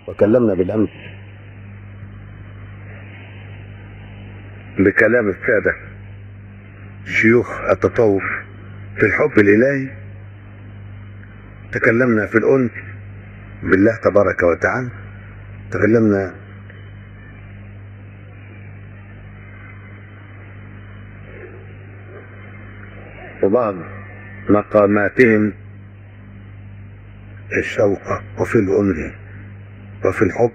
وكلمنا بالامس بكلام الساده شيوخ التطور في الحب الالهي تكلمنا في الانس بالله تبارك وتعالى تكلمنا في بعض مقاماتهم الشوق وفي الأنس وفي الحب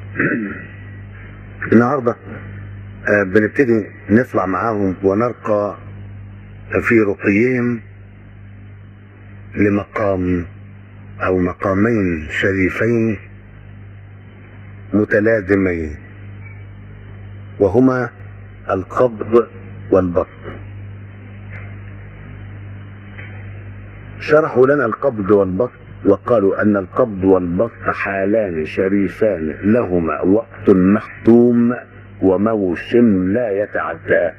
النهارده آه، بنبتدي نطلع معاهم ونرقى في رقيهم لمقام أو مقامين شريفين متلازمين وهما القبض والبسط شرحوا لنا القبض والبسط وقالوا أن القبض والبسط حالان شريفان لهما وقت محتوم وموسم لا يتعداه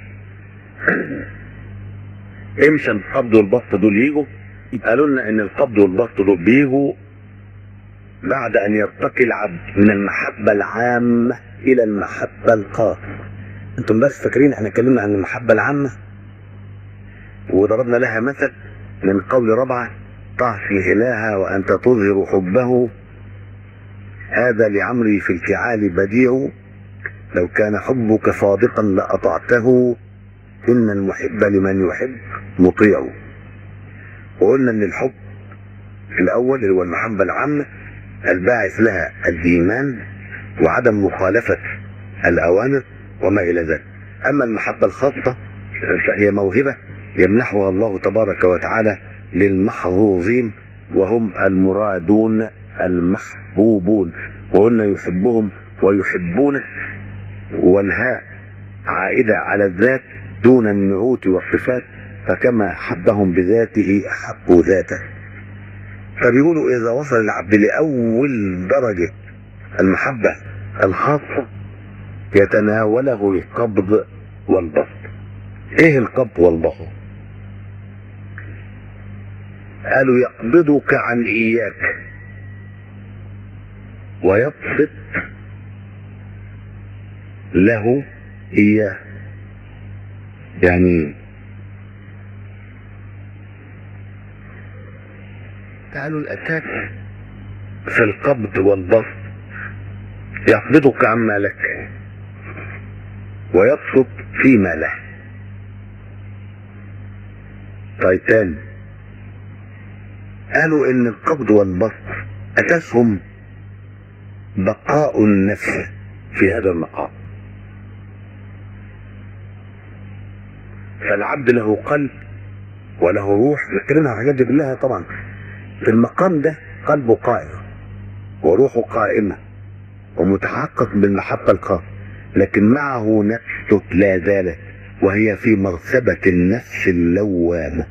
امشى القبض والبسط دول يجوا قالوا لنا ان القبض والبسط دول بيجوا بعد ان يرتقي العبد من المحبه العامه الى المحبه الخاصه انتم بس فاكرين احنا اتكلمنا عن المحبه العامه وضربنا لها مثل من قول ربعه تعصي إلها وأنت تظهر حبه هذا لعمري في الفعال بديع لو كان حبك صادقا لأطعته إن المحب لمن يحب مطيع وقلنا إن الحب الأول اللي هو المحبة العامة الباعث لها الإيمان وعدم مخالفة الأوامر وما إلى ذلك أما المحبة الخاصة فهي موهبة يمنحها الله تبارك وتعالى للمحظوظين وهم المرادون المحبوبون وقلنا يحبهم ويحبونه والهاء عائدة على الذات دون النعوت والصفات فكما حبهم بذاته أحبوا ذاته فبيقولوا إذا وصل العبد لأول درجة المحبة الخاصة يتناوله القبض والبسط إيه القبض والبسط قالوا يقبضك عن إياك ويبسط له إياه يعني تعالوا الأتاك في القبض والبسط يقبضك عما لك ويبسط فيما له طيب تاني قالوا ان القبض والبسط اساسهم بقاء النفس في هذا المقام فالعبد له قلب وله روح اتكلمنا عن الحاجات دي كلها طبعا في المقام ده قلبه قائم وروحه قائمة ومتحقق بالمحبة الخاصة لكن معه نفس لا زالت وهي في مرتبة النفس اللوامة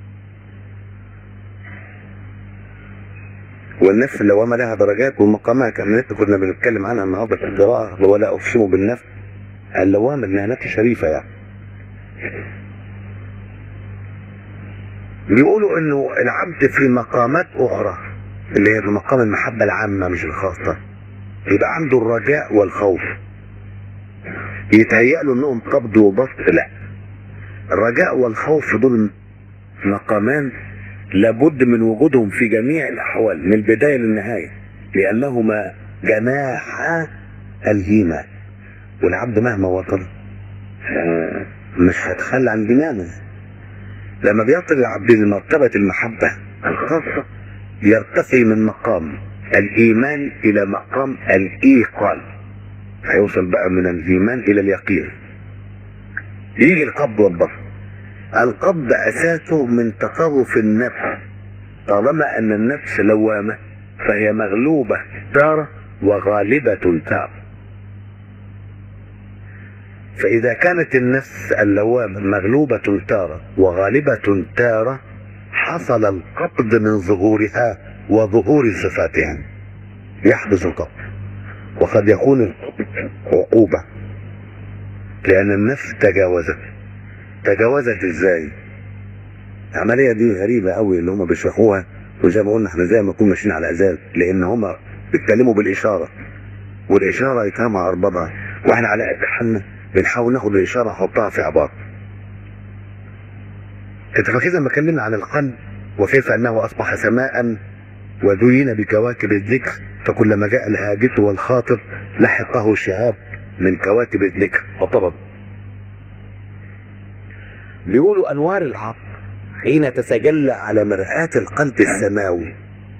والنفس اللوامة لها درجات ومقامات كان لسه كنا بنتكلم عنها النهارده في القراءة ولا أقسم بالنفس اللوامة إنها نفس شريفة يعني بيقولوا إنه العبد في مقامات أخرى اللي هي في مقام المحبة العامة مش الخاصة يبقى عنده الرجاء والخوف يتهيأ له إنهم قبض وبسط لا الرجاء والخوف دول مقامان لابد من وجودهم في جميع الأحوال من البداية للنهاية لأنهما جناحا الإيمان والعبد مهما وصل آه، مش هيتخلى عن بنانه لما بيصل العبد لمرتبة المحبة الخاصة يرتقي من مقام الإيمان إلى مقام الإيقان هيوصل بقى من الإيمان إلى اليقين يجي القبض والبسط القبض أساسه من تصرف النفس طالما أن النفس لوامة فهي مغلوبة تارة وغالبة تارة فإذا كانت النفس اللوامة مغلوبة تارة وغالبة تارة حصل القبض من ظهورها وظهور صفاتها يحدث القبض وقد يكون القبض عقوبة لأن النفس تجاوزت تجاوزت ازاي العملية دي غريبة قوي اللي هم بيشرحوها وزي ما قلنا احنا زي ما نكون ماشيين على ازاز لان هم بيتكلموا بالاشاره والاشاره يتهم على اربابها واحنا على قد حالنا بنحاول ناخد الاشاره نحطها في عباره انت فاكر لما اتكلمنا عن القلب وكيف انه اصبح سماء وزين بكواكب الذكر فكلما جاء الهاجس والخاطر لحقه شهاب من كواكب الذكر وطبب بيقولوا انوار العقل حين تتجلى على مرآة القلب السماوي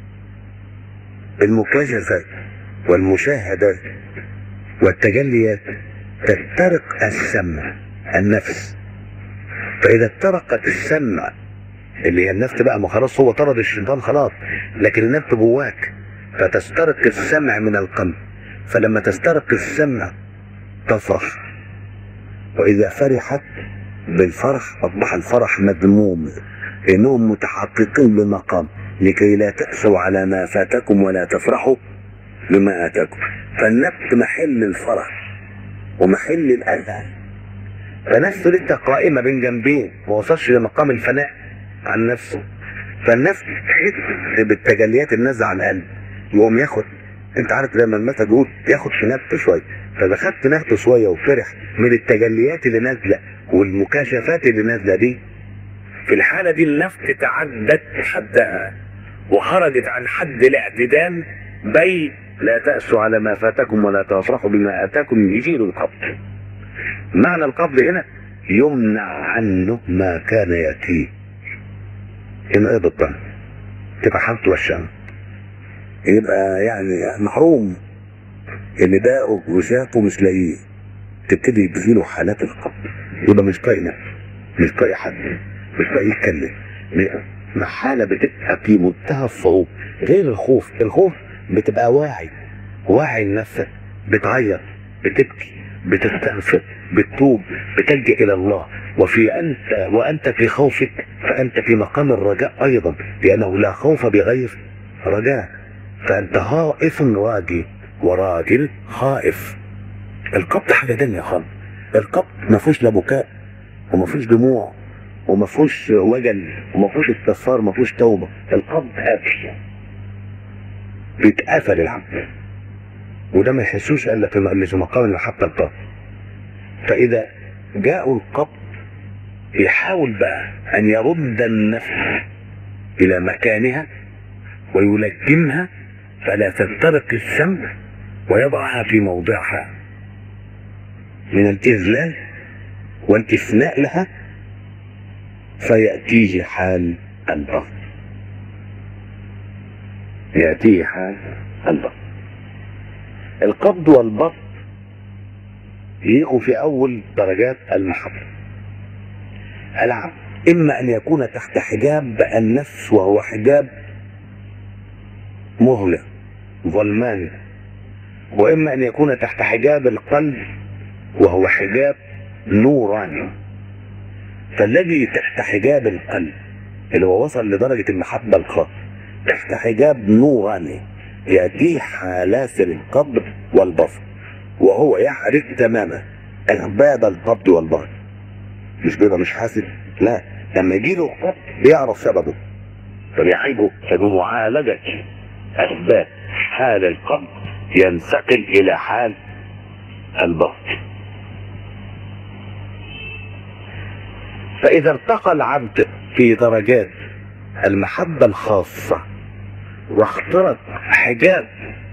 المكاشفات والمشاهدات والتجليات تسترق السمع النفس فإذا استرقت السمع اللي هي النفس بقى ما خلاص هو طرد الشيطان خلاص لكن النفس جواك فتسترق السمع من القلب فلما تسترق السمع تفرح وإذا فرحت بالفرح أصبح الفرح مذموم إنهم متحققين بمقام لكي لا تأسوا على ما فاتكم ولا تفرحوا بما آتاكم فالنفس محل الفرح ومحل الأذى فنفسه لسه قائمة بين جنبين ما وصلش لمقام الفناء عن نفسه فالنفس تحس بالتجليات النازله على القلب يقوم ياخد انت عارف لما المثل بيقول ياخد في نفسه شويه فاذا خد في نفسه شويه وفرح من التجليات اللي نازله والمكاشفات اللي نازله دي في الحالة دي النفس تعدت حدها وخرجت عن حد الاعتدال بي لا تأسوا على ما فاتكم ولا تفرحوا بما آتاكم يجيل القبض معنى القبض هنا يمنع عنه ما كان يأتيه هنا ايه بالطن تبقى حالته وشام يبقى يعني محروم اللي داقه وشافه مش لاقيه تبتدي تجيله حالات القبض يبقى مش طايق نفسه مش طايق حد مش طايق يتكلم ما حاله بتبقى في منتهى الصعوبه غير الخوف الخوف بتبقى واعي واعي لنفسك بتعيط بتبكي بتستغفر بتتوب بتلجأ إلى الله وفي أنت وأنت في خوفك فأنت في مقام الرجاء أيضا لأنه لا خوف بغير رجاء فأنت خائف راجي وراجل خائف القبض حاجة تانية يا خالد القبض ما فيهوش لا بكاء وما فيهوش دموع وما فيهوش وجل وما فيهوش استغفار ما فيهوش توبة القبض قافل بيتقفل العبد وده ما يحسوش الا في اللي في مقام المحبه القبض فاذا جاءوا القبض يحاول بقى ان يرد النفس الى مكانها ويلجمها فلا تسترق السمع ويضعها في موضعها من الاذلال وانتثناء لها فيأتيه حال البغض يأتيه حال البغض القبض والبسط يجوا في اول درجات المحبه العبد اما ان يكون تحت حجاب النفس وهو حجاب مظلم ظلماني واما ان يكون تحت حجاب القلب وهو حجاب نوراني فالذي تحت حجاب القلب اللي هو وصل لدرجه المحبه الخاصه تحت حجاب نوراني يأتيه حالات القبض والبسط وهو يعرف تماما أسباب القبض والبسط مش بيبقى مش حاسس لا لما يجي له القبض بيعرف سببه فبيعيبه فبمعالجة أسباب حال القبض ينتقل إلى حال البسط فإذا ارتقى العبد في درجات المحبة الخاصة واخترق حجاب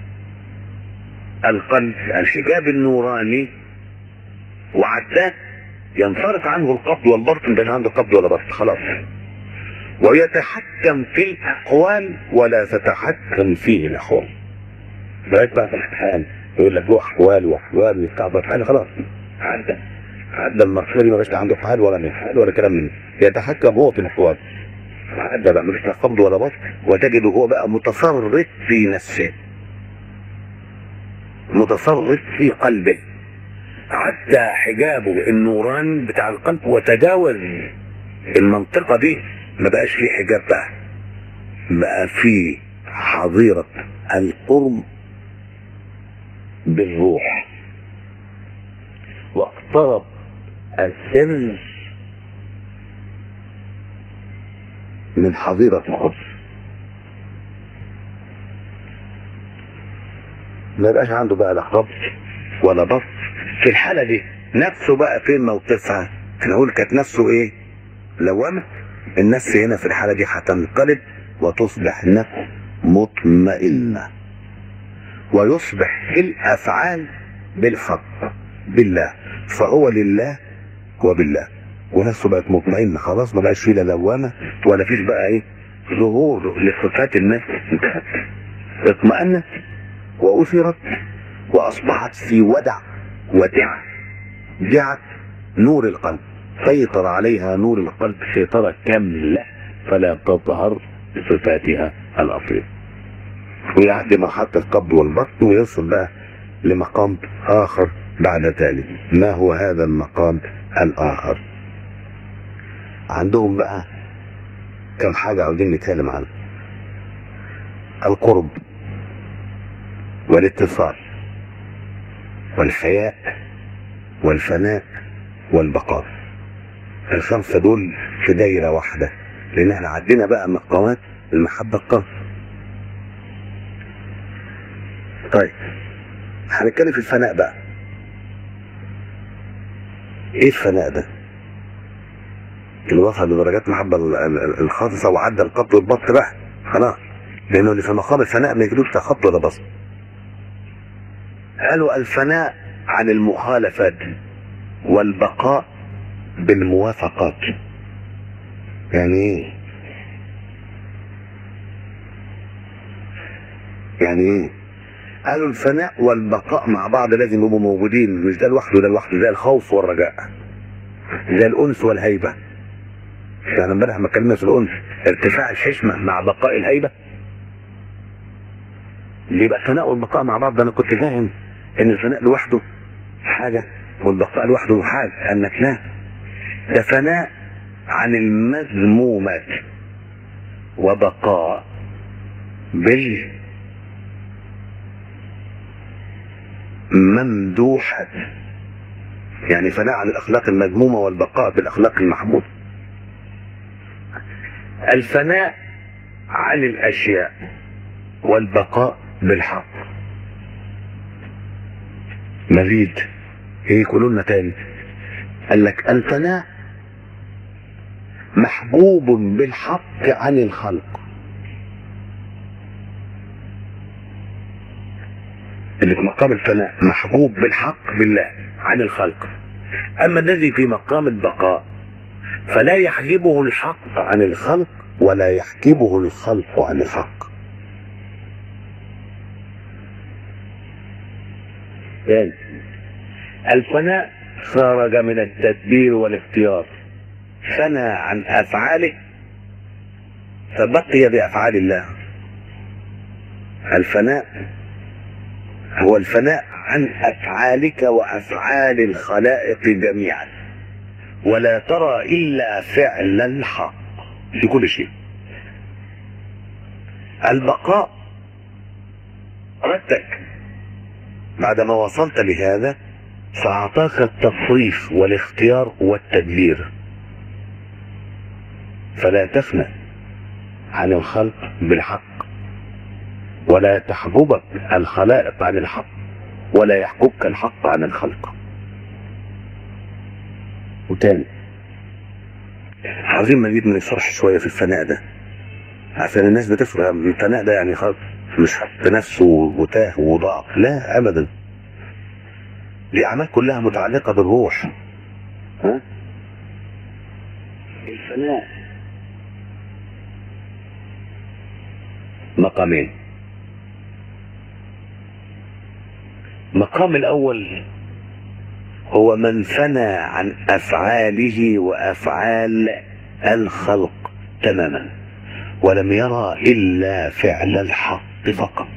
القلب الحجاب النوراني وعداه ينصرف عنه القبض والبطن بين عنده قبض ولا بطن خلاص ويتحكم في الاقوال ولا تتحكم فيه الاحوال بقيت بقى في الامتحان يقول لك له احوال واحوال ويستعبط حاجه خلاص عدى عدى المرحله ما بقاش عنده حال ولا من حال ولا كلام من يتحكم هو في الاحوال عدى بقى مفيش لا قبض ولا بطن وتجد هو بقى متصرف في نفسه متصرف في قلبه عدى حجابه النوران بتاع القلب وتجاوز المنطقة دي ما بقاش فيه حجاب بقى بقى فيه حظيرة القرب بالروح واقترب السر من حظيرة القدس ما يبقاش عنده بقى لا قبض ولا بسط في الحالة دي نفسه بقى فين موقفها نقول كانت نفسه ايه لوامة النفس هنا في الحالة دي هتنقلب وتصبح نفس مطمئنة ويصبح في الأفعال بالحق بالله فهو لله وبالله ونفسه بقت مطمئنة خلاص ما بقاش فيه لا لوامة ولا فيش بقى ايه ظهور لصفات النفس انتهت اطمأنت وأثرت وأصبحت في ودع ودعة جعت نور القلب سيطر عليها نور القلب سيطرة كاملة فلا تظهر صفاتها الأصلية ويعدي مرحلة القبض والبسط ويصل بقى لمقام آخر بعد ذلك ما هو هذا المقام الآخر عندهم بقى كم حاجة عاوزين نتكلم عنها القرب والاتصال والحياء والفناء والبقاء الخمسة دول في دايرة واحدة لأن احنا عندنا بقى مقامات المحبة القلب طيب هنتكلم في الفناء بقى ايه الفناء ده؟ اللي وصل لدرجات محبة ال- ال- الخاصة وعدى القبض والبط بقى خلاص لأنه اللي في مقام الفناء ما يجيلوش لا خط ولا بسط قالوا الفناء عن المخالفات والبقاء بالموافقات يعني ايه يعني ايه قالوا الفناء والبقاء مع بعض لازم يبقوا موجودين مش ده لوحده ده لوحده زي الخوف والرجاء زي الانس والهيبه يعني امبارح لما اتكلمنا في الانس ارتفاع الحشمه مع بقاء الهيبه يبقى الفناء والبقاء مع بعض ده انا كنت فاهم ان الفناء لوحده حاجه والبقاء لوحده حاجه انك لا ده فناء عن المذمومات وبقاء بال ممدوحة يعني فناء عن الأخلاق المذمومة والبقاء بالأخلاق المحمودة الفناء عن الأشياء والبقاء بالحق مزيد ايه يقولوا لنا تاني قال لك الفناء محبوب بالحق عن الخلق اللي في مقام الفناء محبوب بالحق بالله عن الخلق اما الذي في مقام البقاء فلا يحجبه الحق عن الخلق ولا يحجبه الخلق عن الحق يعني الفناء خرج من التدبير والاختيار فنى عن افعاله فبقي بافعال الله الفناء هو الفناء عن افعالك وافعال الخلائق جميعا ولا ترى الا فعل الحق في كل شيء البقاء ردك بعدما وصلت لهذا فأعطاك التصريف والاختيار والتدبير فلا تفنى عن الخلق بالحق ولا تحجبك الخلائق عن الحق ولا يحجبك الحق عن الخلق وتاني عايزين مزيد من الشرح شوية في الفناء ده عشان الناس بتفهم الفناء ده يعني خلاص مش حط نفسه وتاه وضاع لا ابدا دي اعمال كلها متعلقه بالروح ها الفناء مقامين مقام الاول هو من فنى عن افعاله وافعال الخلق تماما ولم يرى الا فعل الحق فقط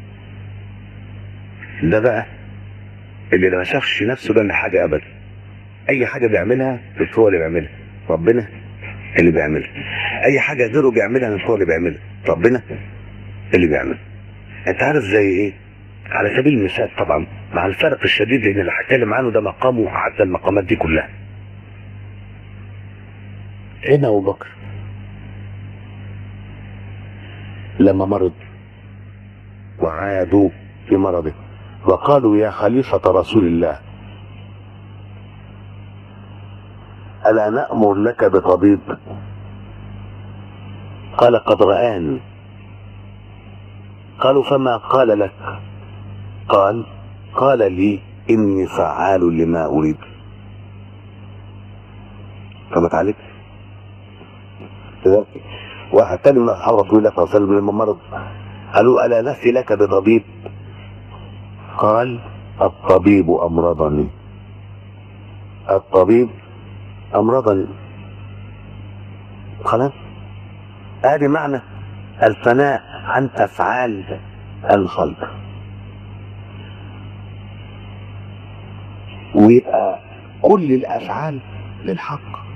ده بقى اللي ما شافش نفسه ده حاجه ابدا اي حاجه بيعملها مش هو اللي بيعملها ربنا اللي بيعملها اي حاجه غيره بيعملها مش هو اللي بيعملها ربنا اللي بيعملها انت عارف زي ايه على سبيل المثال طبعا مع الفرق الشديد لان اللي هتكلم عنه ده مقامه عدى المقامات دي كلها هنا ابو بكر لما مرض وعادوا في مرضه وقالوا يا خليفة رسول الله ألا نأمر لك بطبيب قال قد رآني قالوا فما قال لك قال قال لي إني فعال لما أريد فما عليك لذلك واحد تاني من أصحاب رسول الله صلى الله عليه وسلم لما مرض قالوا ألا نفي لك بطبيب قال الطبيب أمرضني الطبيب أمرضني خلاص ادي معنى الفناء عن افعال الخلق ويبقى كل الافعال للحق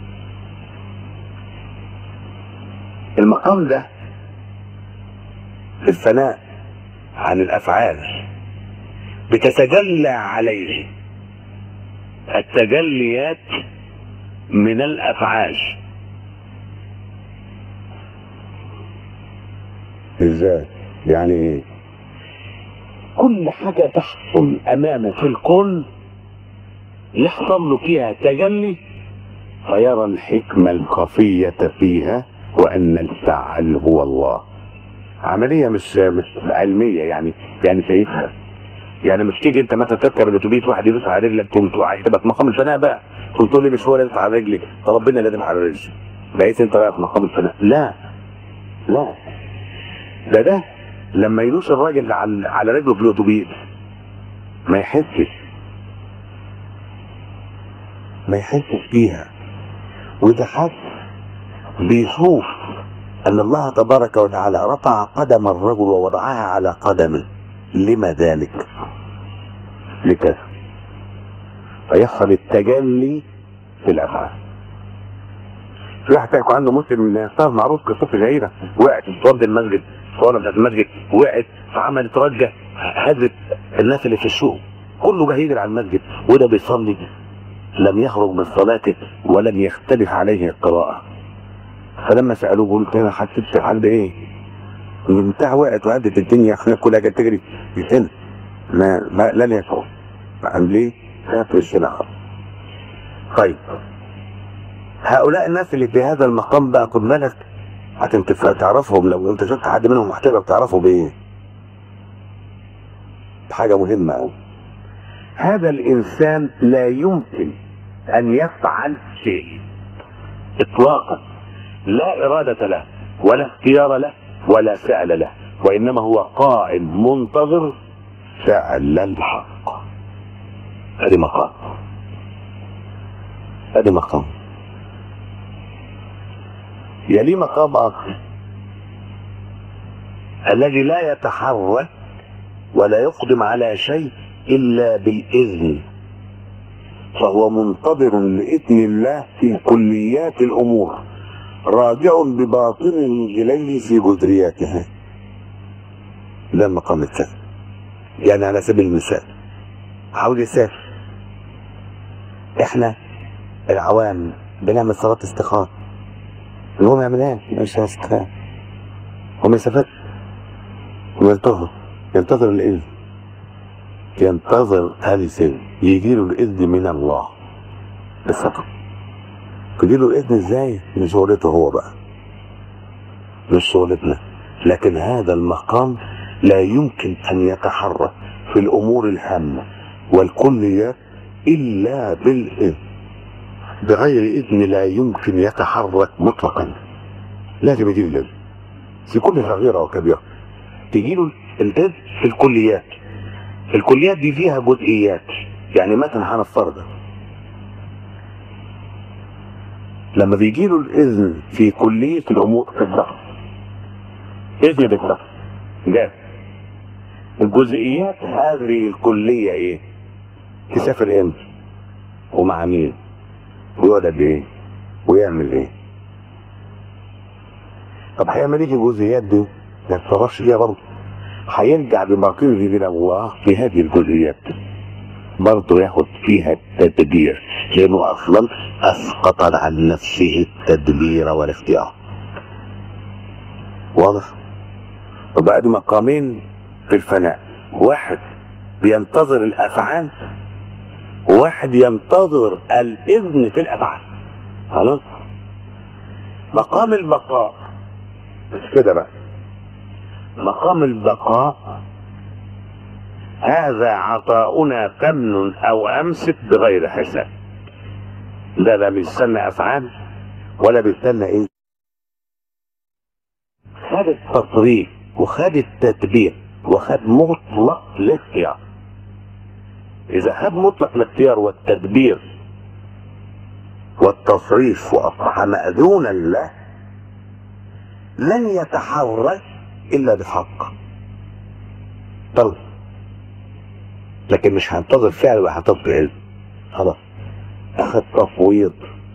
المقام ده في الفناء عن الافعال بتتجلى عليه التجليات من الافعال ازاي يعني ايه كل حاجة تحصل امامك في الكون يحصل له فيها تجلي فيرى الحكمة الخفية فيها وأن الفعل هو الله عملية مش مش علمية يعني يعني شايفها يعني مش تيجي انت مثلا تركب الاتوبيس واحد يدوس على رجلك تقوم تقع تبقى في مقام الفناء بقى تقول تقول لي مش هو اللي يدوس على رجلي ده ربنا اللي يدوس على رجلي بقيت انت بقى في مقام الفناء لا لا ده ده لما يدوس الراجل على على رجله في الاتوبيس ما يحسش ما يحسش بيها وده حد بيشوف ان الله تبارك وتعالى رفع قدم الرجل ووضعها على قدمه لما ذلك لكذا فيحصل التجلي في الافعال في واحد يكون عنده مسلم من الناس معروف قصه شهيره وقعت في صوره المسجد الصوره بتاعت المسجد وقعت فعملت رجه هزت الناس اللي في السوق كله جه يجري على المسجد وده بيصلي لم يخرج من صلاته ولم يختلف عليه القراءه فلما سالوه بيقول انا حسيت عند ايه؟ بتاع وقعت وهدت الدنيا احنا كلها كانت تجري يتن ما, ما لن يشعر قال ليه؟ خاف السلاح طيب هؤلاء الناس اللي في هذا المقام بقى خد بالك هتنت تعرفهم لو انت شفت حد منهم محترف تعرفه بايه؟ بحاجه مهمه قوي هذا الانسان لا يمكن ان يفعل شيء اطلاقا لا اراده له ولا اختيار له ولا فعل له وانما هو قائم منتظر فعل الحق هذه مقام هذه مقام يلي مقام اخر الذي لا يتحرك ولا يقدم على شيء الا بالاذن فهو منتظر لاذن الله في كليات الامور راجع بباطنه اليه في جذرياتها ده المقام الثاني يعني على سبيل المثال حاول يسافر احنا العوام بنعمل صلاة استخارة اللي هو ما يعملهاش مش استخارة هو ما يسافرش وينتظر ينتظر الإذن ينتظر هذه سن يجي له الإذن من الله بس فقط تجي له الإذن ازاي؟ من شغلته هو بقى مش شغلتنا لكن هذا المقام لا يمكن أن يتحرك في الأمور الهامة والكليات إلا بالإذن بغير إذن لا يمكن يتحرك مطلقا لازم يجي له الإذن في كل صغيرة وكبيرة تجي له الإذن في الكليات الكليات دي فيها جزئيات يعني مثلا هنفترض لما بيجي له الإذن في كلية الأمور في الضغط إذن بالضغط جاب الجزئيات هذه الكلية ايه تسافر امتى ومع مين ويقعد قد ايه ويعمل ايه طب هيعمل ايه في الجزئيات دي ما يتصرفش فيها برضه هيرجع بموقفه من الله في هذه الجزئيات برضه ياخد فيها التدبير لانه اصلا اسقط عن نفسه التدبير والاختيار واضح وبقى دي مقامين في الفناء واحد بينتظر الافعال وواحد ينتظر الاذن في الافعال خلاص مقام البقاء مش كده بقى مقام البقاء هذا عطاؤنا كمن او امسك بغير حساب ده لا بيستنى افعال ولا بيستنى ايه خد التطريق وخد التدبير وخد مطلق الاختيار اذا خد مطلق الاختيار والتدبير والتصريف واصبح ماذونا له لن يتحرك الا بحق طلب لكن مش هنتظر فعل ولا هنتظر علم خلاص اخذ تفويض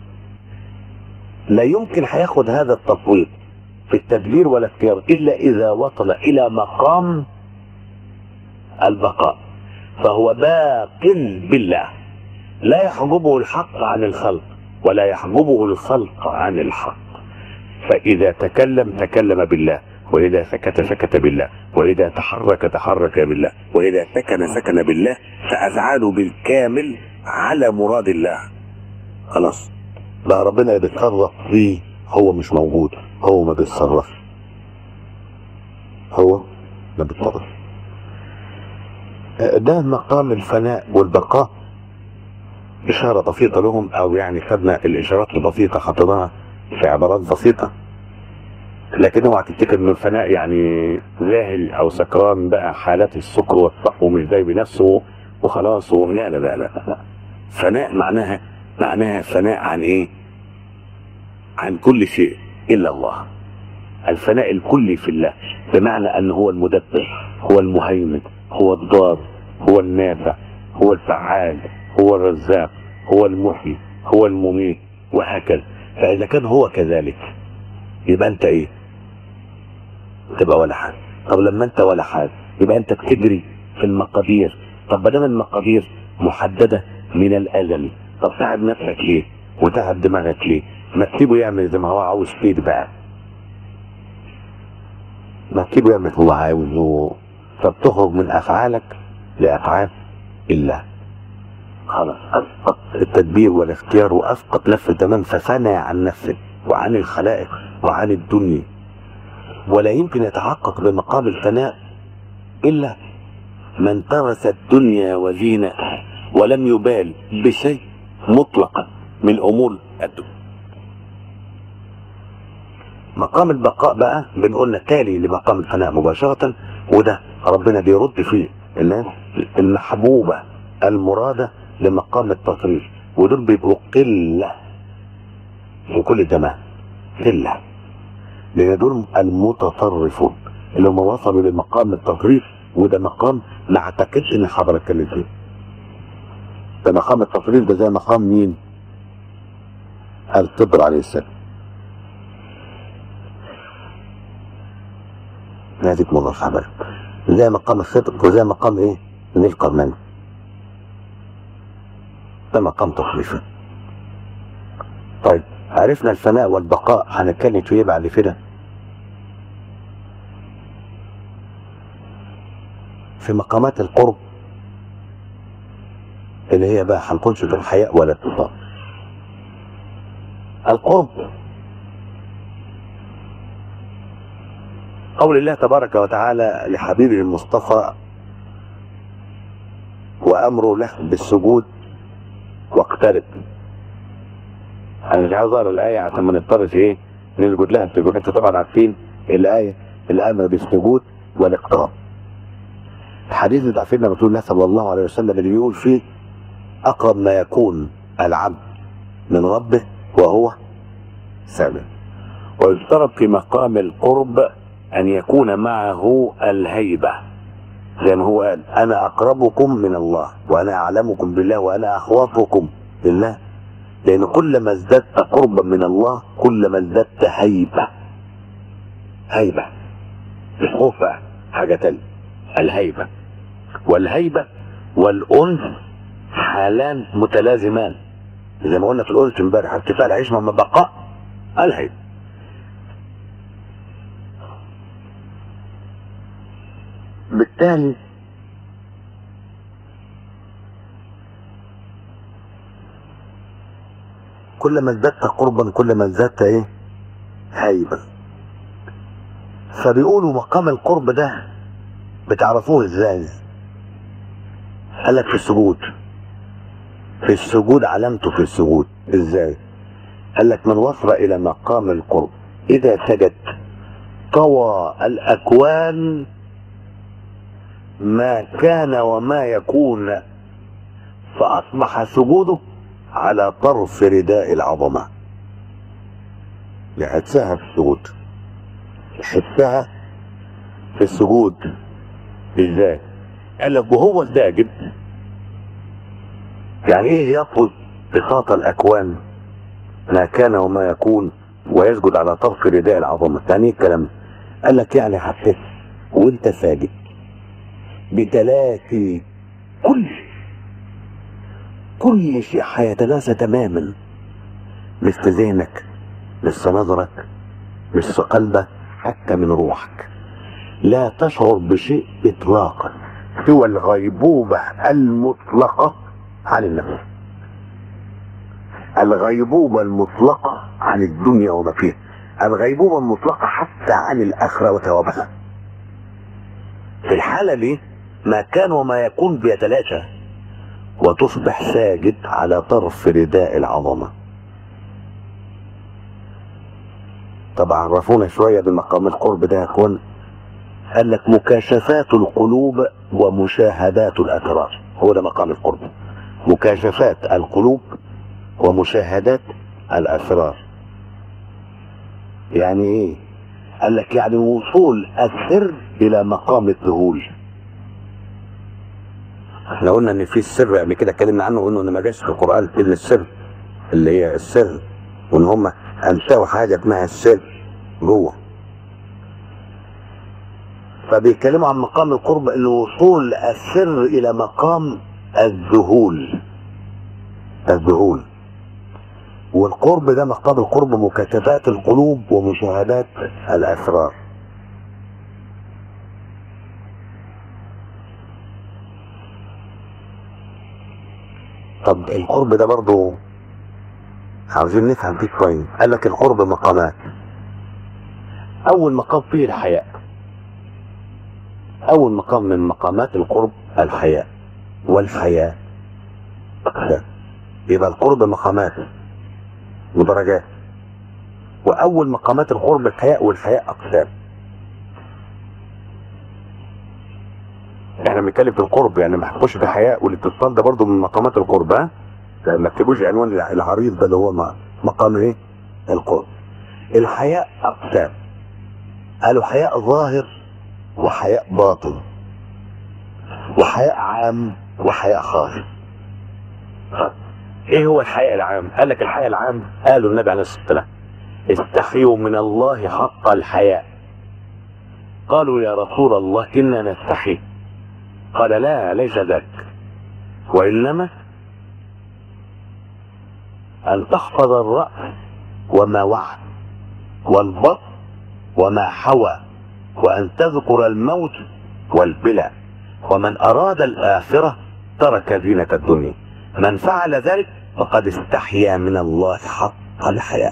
لا يمكن هياخد هذا التفويض في التدبير والاختيار الا اذا وصل الى مقام البقاء فهو باق بالله لا يحجبه الحق عن الخلق ولا يحجبه الخلق عن الحق فاذا تكلم تكلم بالله واذا سكت سكت بالله واذا تحرك تحرك بالله واذا سكن سكن بالله فافعاله بالكامل على مراد الله خلاص بقى ربنا بيتصرف فيه هو مش موجود هو ما بيتصرفش هو ما بيتصرف ده مقام الفناء والبقاء إشارة بسيطة لهم أو يعني خدنا الإشارات البسيطة حطيناها في عبارات بسيطة لكن اوعى تفتكر ان الفناء يعني ذاهل او سكران بقى حالات السكر والطق ومش داي بنفسه وخلاص لا لا لا لا لا فناء معناها معناها فناء عن ايه؟ عن كل شيء الا الله الفناء الكلي في الله بمعنى ان هو المدبر هو المهيمن هو الضار هو النافع هو الفعال هو الرزاق هو المحيي هو المميت وهكذا فاذا كان هو كذلك يبقى انت ايه تبقى ولا حاجه طب لما انت ولا حاجه يبقى انت بتجري في المقادير طب ما دام المقادير محدده من الازل طب تعب نفسك ليه وتعب دماغك ليه ما تسيبه يعمل زي ما هو عاوز فيه بقى ما تسيبه يعمل هو عاوز فبتخرج من افعالك لافعال الله خلاص اسقط التدبير والاختيار واسقط لف تمام فثنى عن نفسه وعن الخلائق وعن الدنيا ولا يمكن يتحقق بمقام الفناء الا من ترس الدنيا وزينتها ولم يبال بشيء مطلقا من امور الدنيا مقام البقاء بقى بنقولنا تالي لمقام الفناء مباشرة وده ربنا بيرد فيه الناس المحبوبة المرادة لمقام التصريف ودول بيبقوا قلة في كل الجماعة قلة لأن دول المتصرفون اللي هم وصلوا لمقام التصريف وده مقام ما اعتقدش ان حضرتك اتكلم فيه ده مقام التصريف ده زي مقام مين؟ الخضر عليه السلام ناديكم الله حبايب زي مقام الصدق وزي مقام ايه؟ ذي القرنين ده مقام تصريفي طيب عرفنا الفناء والبقاء هنتكلم فيه بعد كده في مقامات القرب اللي هي بقى هنقولش الحياء ولا التطاع القرب قول الله تبارك وتعالى لحبيبه المصطفى وامره له بالسجود واقترب انا مش عاوز اقرا الايه عشان ما نضطرش ايه نسجد لها انتوا انتوا طبعا عارفين الايه الامر بالسجود والاقتراب الحديث بتاع سيدنا رسول الله صلى الله عليه وسلم اللي بيقول فيه اقرب ما يكون العبد من ربه وهو سامع ويفترض في مقام القرب ان يكون معه الهيبه زي ما هو قال انا اقربكم من الله وانا اعلمكم بالله وانا اخوافكم لله لان كلما ازددت قربا من الله كلما ازددت هيبه هيبه الخوف بقى حاجه تانية الهيبه والهيبه والانس حالان متلازمان زي ما قلنا في الانس امبارح ارتفاع العيش مع بقاء الهيبه بالتالي كل ما ازددت قربا كل ما ازددت ايه هيبة فبيقولوا مقام القرب ده بتعرفوه ازاي قال لك في السجود في السجود علامته في السجود ازاي قال لك من وصل الى مقام القرب اذا سجد طوى الاكوان ما كان وما يكون فاصبح سجوده على طرف رداء العظمه يحسها في السجود يحسها في السجود ازاي قال لك وهو ساجد يعني ايه يطلب بساط الاكوان ما كان وما يكون ويسجد على طرف رداء العظمه يعني ايه الكلام ده؟ قال لك يعني هتحس وانت ساجد بتلاتي كل كل شيء هيتناسى تماما مش في ذهنك مش في نظرك مش في قلبك حتى من روحك لا تشعر بشيء اطلاقا سوى الغيبوبه المطلقه عن النفس الغيبوبه المطلقه عن الدنيا وما فيها الغيبوبه المطلقه حتى عن الاخره وثوابها في الحاله دي ما كان وما يكون بيتلاشى وتصبح ساجد على طرف رداء العظمه طب عرفونا شويه بمقام القرب ده يا اخوان قال لك مكاشفات القلوب ومشاهدات الاسرار هو ده مقام القرب مكاشفات القلوب ومشاهدات الاسرار يعني ايه قال لك يعني وصول السر الى مقام الذهول احنا قلنا ان في السر قبل كده اتكلمنا عنه وقلنا ان ما جاش في القران كلمه السر اللي هي السر وان هم انشأوا حاجه اسمها السر جوه فبيتكلموا عن مقام القرب الوصول السر الى مقام الذهول الذهول والقرب ده مقام القرب مكاتبات القلوب ومشاهدات الاسرار طب القرب ده برضو عاوزين نفهم فيه كويس قال لك القرب مقامات اول مقام فيه الحياء اول مقام من مقامات القرب الحياء والحياء ده. يبقى القرب مقامات ودرجات واول مقامات القرب الحياء والحياء اقسام احنا بنتكلم في القرب يعني ما حكوش في حياء والاتصال ده برضو من مقامات القرب ها ما تكتبوش عنوان العريض ده اللي هو م- مقام ايه القرب الحياء اقسام قالوا حياء ظاهر وحياء باطن وحياء عام وحياء خاص ايه هو الحياء العام قال لك الحياء العام قالوا النبي عليه الصلاه والسلام استحيوا من الله حق الحياء قالوا يا رسول الله انا نستحي قال لا ليس ذاك وانما ان تحفظ الراس وما وعى والبطن وما حوى وان تذكر الموت والبلى ومن اراد الاخره ترك زينه الدنيا من فعل ذلك فقد استحيا من الله حق الحياء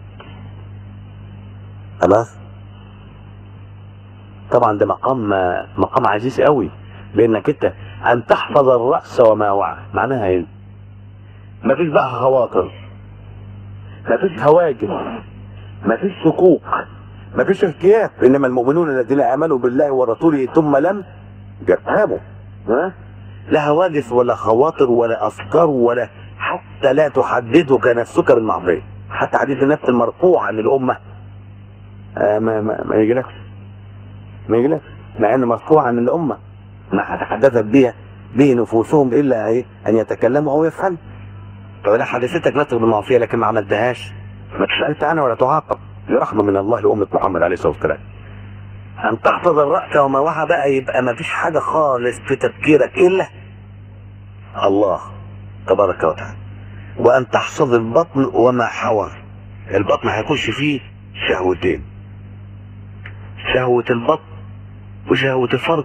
خلاص طبعا ده مقام مقام عزيز قوي لانك انت ان تحفظ الراس وما وعى معناها ايه مفيش بقى خواطر مفيش هواجس مفيش شكوك مفيش ارتياب انما المؤمنون الذين امنوا بالله ورسوله ثم لم يرتابوا ها لا هواجس ولا خواطر ولا افكار ولا حتى لا تحددك نفسك بالمعصيه حتى حديث النفس المرفوع عن الامه آه ما ما, ما يجيلكش ما يجيلكش مع انه مرفوع عن الامه ما هتحدثت بها به نفوسهم الا ايه ان يتكلموا او يفهموا فلا حدثتك نفسك بالمعصيه لكن ما عملتهاش ما تسالت عنها ولا تعاقب رحمه من الله لامه محمد عليه الصلاه والسلام ان تحفظ الراس وما وعى بقى يبقى ما فيش حاجه خالص في تفكيرك الا الله تبارك وتعالى وان تحفظ البطن وما حوى البطن هيخش فيه شهوتين شهوة البطن وشهوة الفرج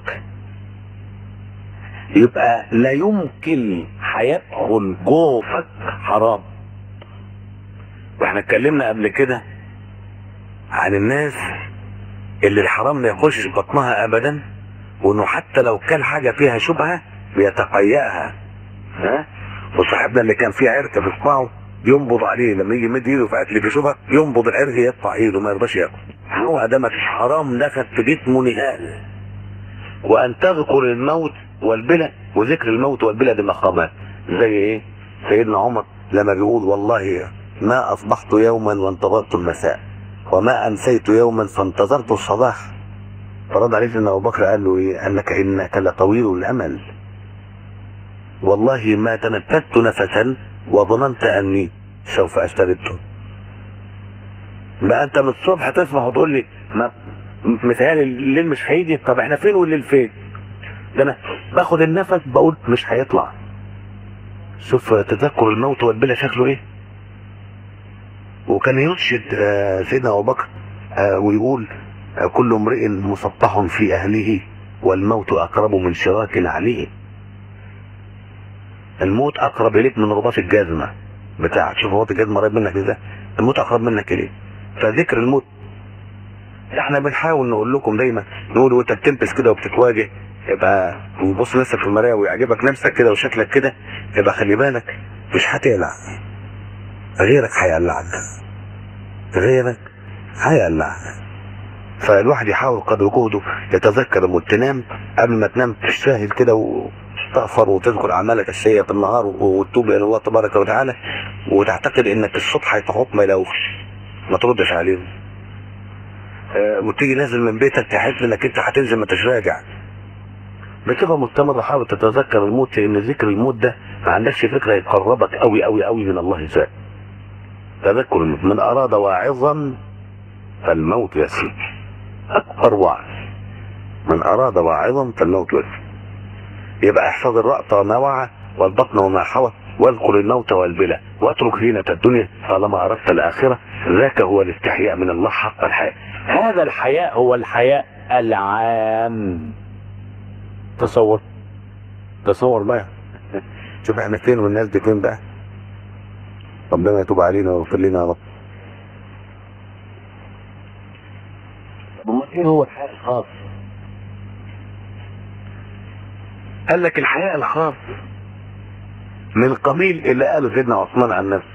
يبقى لا يمكن هيدخل جوفك حرام واحنا اتكلمنا قبل كده عن الناس اللي الحرام ما يخشش بطنها ابدا وانه حتى لو كان حاجه فيها شبهه بيتقيأها ها وصاحبنا اللي كان فيه عرق في صباعه ينبض عليه لما يجي يمد ايده في اكل في شبهه ينبض العرق يقطع ايده ما يرضاش ياكل هو ده ما فيش حرام دخل في جسمه نهائي وان تذكر الموت والبلى وذكر الموت والبلى دي مقامات زي ايه سيدنا عمر لما بيقول والله ما اصبحت يوما وانتظرت المساء وما امسيت يوما فانتظرت الصباح فرد عليه سيدنا ابو بكر قال له ايه انك انك لطويل الامل والله ما تنفذت نفسا وظننت اني سوف اشتريته بقى انت من الصبح تصبح وتقول لي ما متهيألي الليل مش هيجي طب احنا فين والليل فين ده انا باخد النفس بقول مش هيطلع شوف تذكر الموت والبلا شكله ايه وكان ينشد آه، سيدنا ابو بكر آه، ويقول آه، كل امرئ مسطح في اهله والموت اقرب من شراك عليه الموت اقرب اليك من رباط الجزمه بتاعك شوف رباط الجزمه قريب منك ازاي الموت اقرب منك اليه فذكر الموت احنا بنحاول نقول لكم دايما نقول وانت بتلبس كده وبتتواجه يبقى وبص نفسك في المرايه ويعجبك نفسك كده وشكلك كده يبقى خلي بالك مش هتقلع غيرك هيقلعك غيرك هيقلعك فالواحد يحاول قدر جهده يتذكر لما تنام قبل ما تنام تشاهد كده وتغفر وتذكر اعمالك السيئه في النهار وتتوب الى الله تبارك وتعالى وتعتقد انك الصبح هيتحط ما يلاقوش ما تردش عليهم آه، وتيجي نازل من بيتك تحس انك انت هتنزل ما انتش راجع بصفه مستمره حاول تتذكر الموت لان ذكر الموت ده ما عندكش فكره يقربك قوي قوي قوي من الله ازاي تذكر الموت من اراد واعظا فالموت يسير اكبر وعظ من اراد واعظا فالموت يسير يبقى احفظ الرأس وما وعى والبطن وما حوى واذكر الموت والبلى واترك زينة الدنيا طالما اردت الاخرة ذاك هو الاستحياء من الله حق الحياة هذا الحياء هو الحياء العام تصور تصور بقى شوف احنا فين والناس دي فين بقى ربنا يتوب علينا ويغفر لنا يا رب امال ايه هو الحياء الخاص قال لك الحياء الخاص من قبيل اللي قاله سيدنا عثمان عن نفسه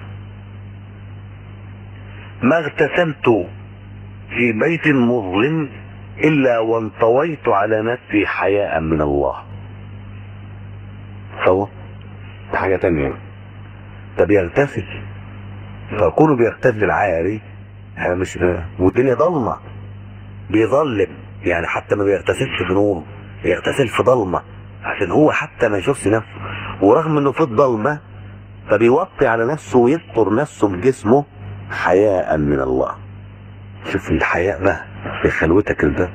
ما اغتسلت في بيت مظلم الا وانطويت على نفسي حياء من الله هو ده حاجه تانية ده بيغتسل فكونه بيغتسل عاري احنا مش والدنيا ضلمه بيظلم يعني حتى ما بيغتسلش بنور بيغتسل في ضلمه عشان هو حتى ما يشوفش نفسه ورغم انه في الضلمه فبيوطي على نفسه ويستر نفسه بجسمه حياء من الله شوف الحياء بقى في خلوتك ده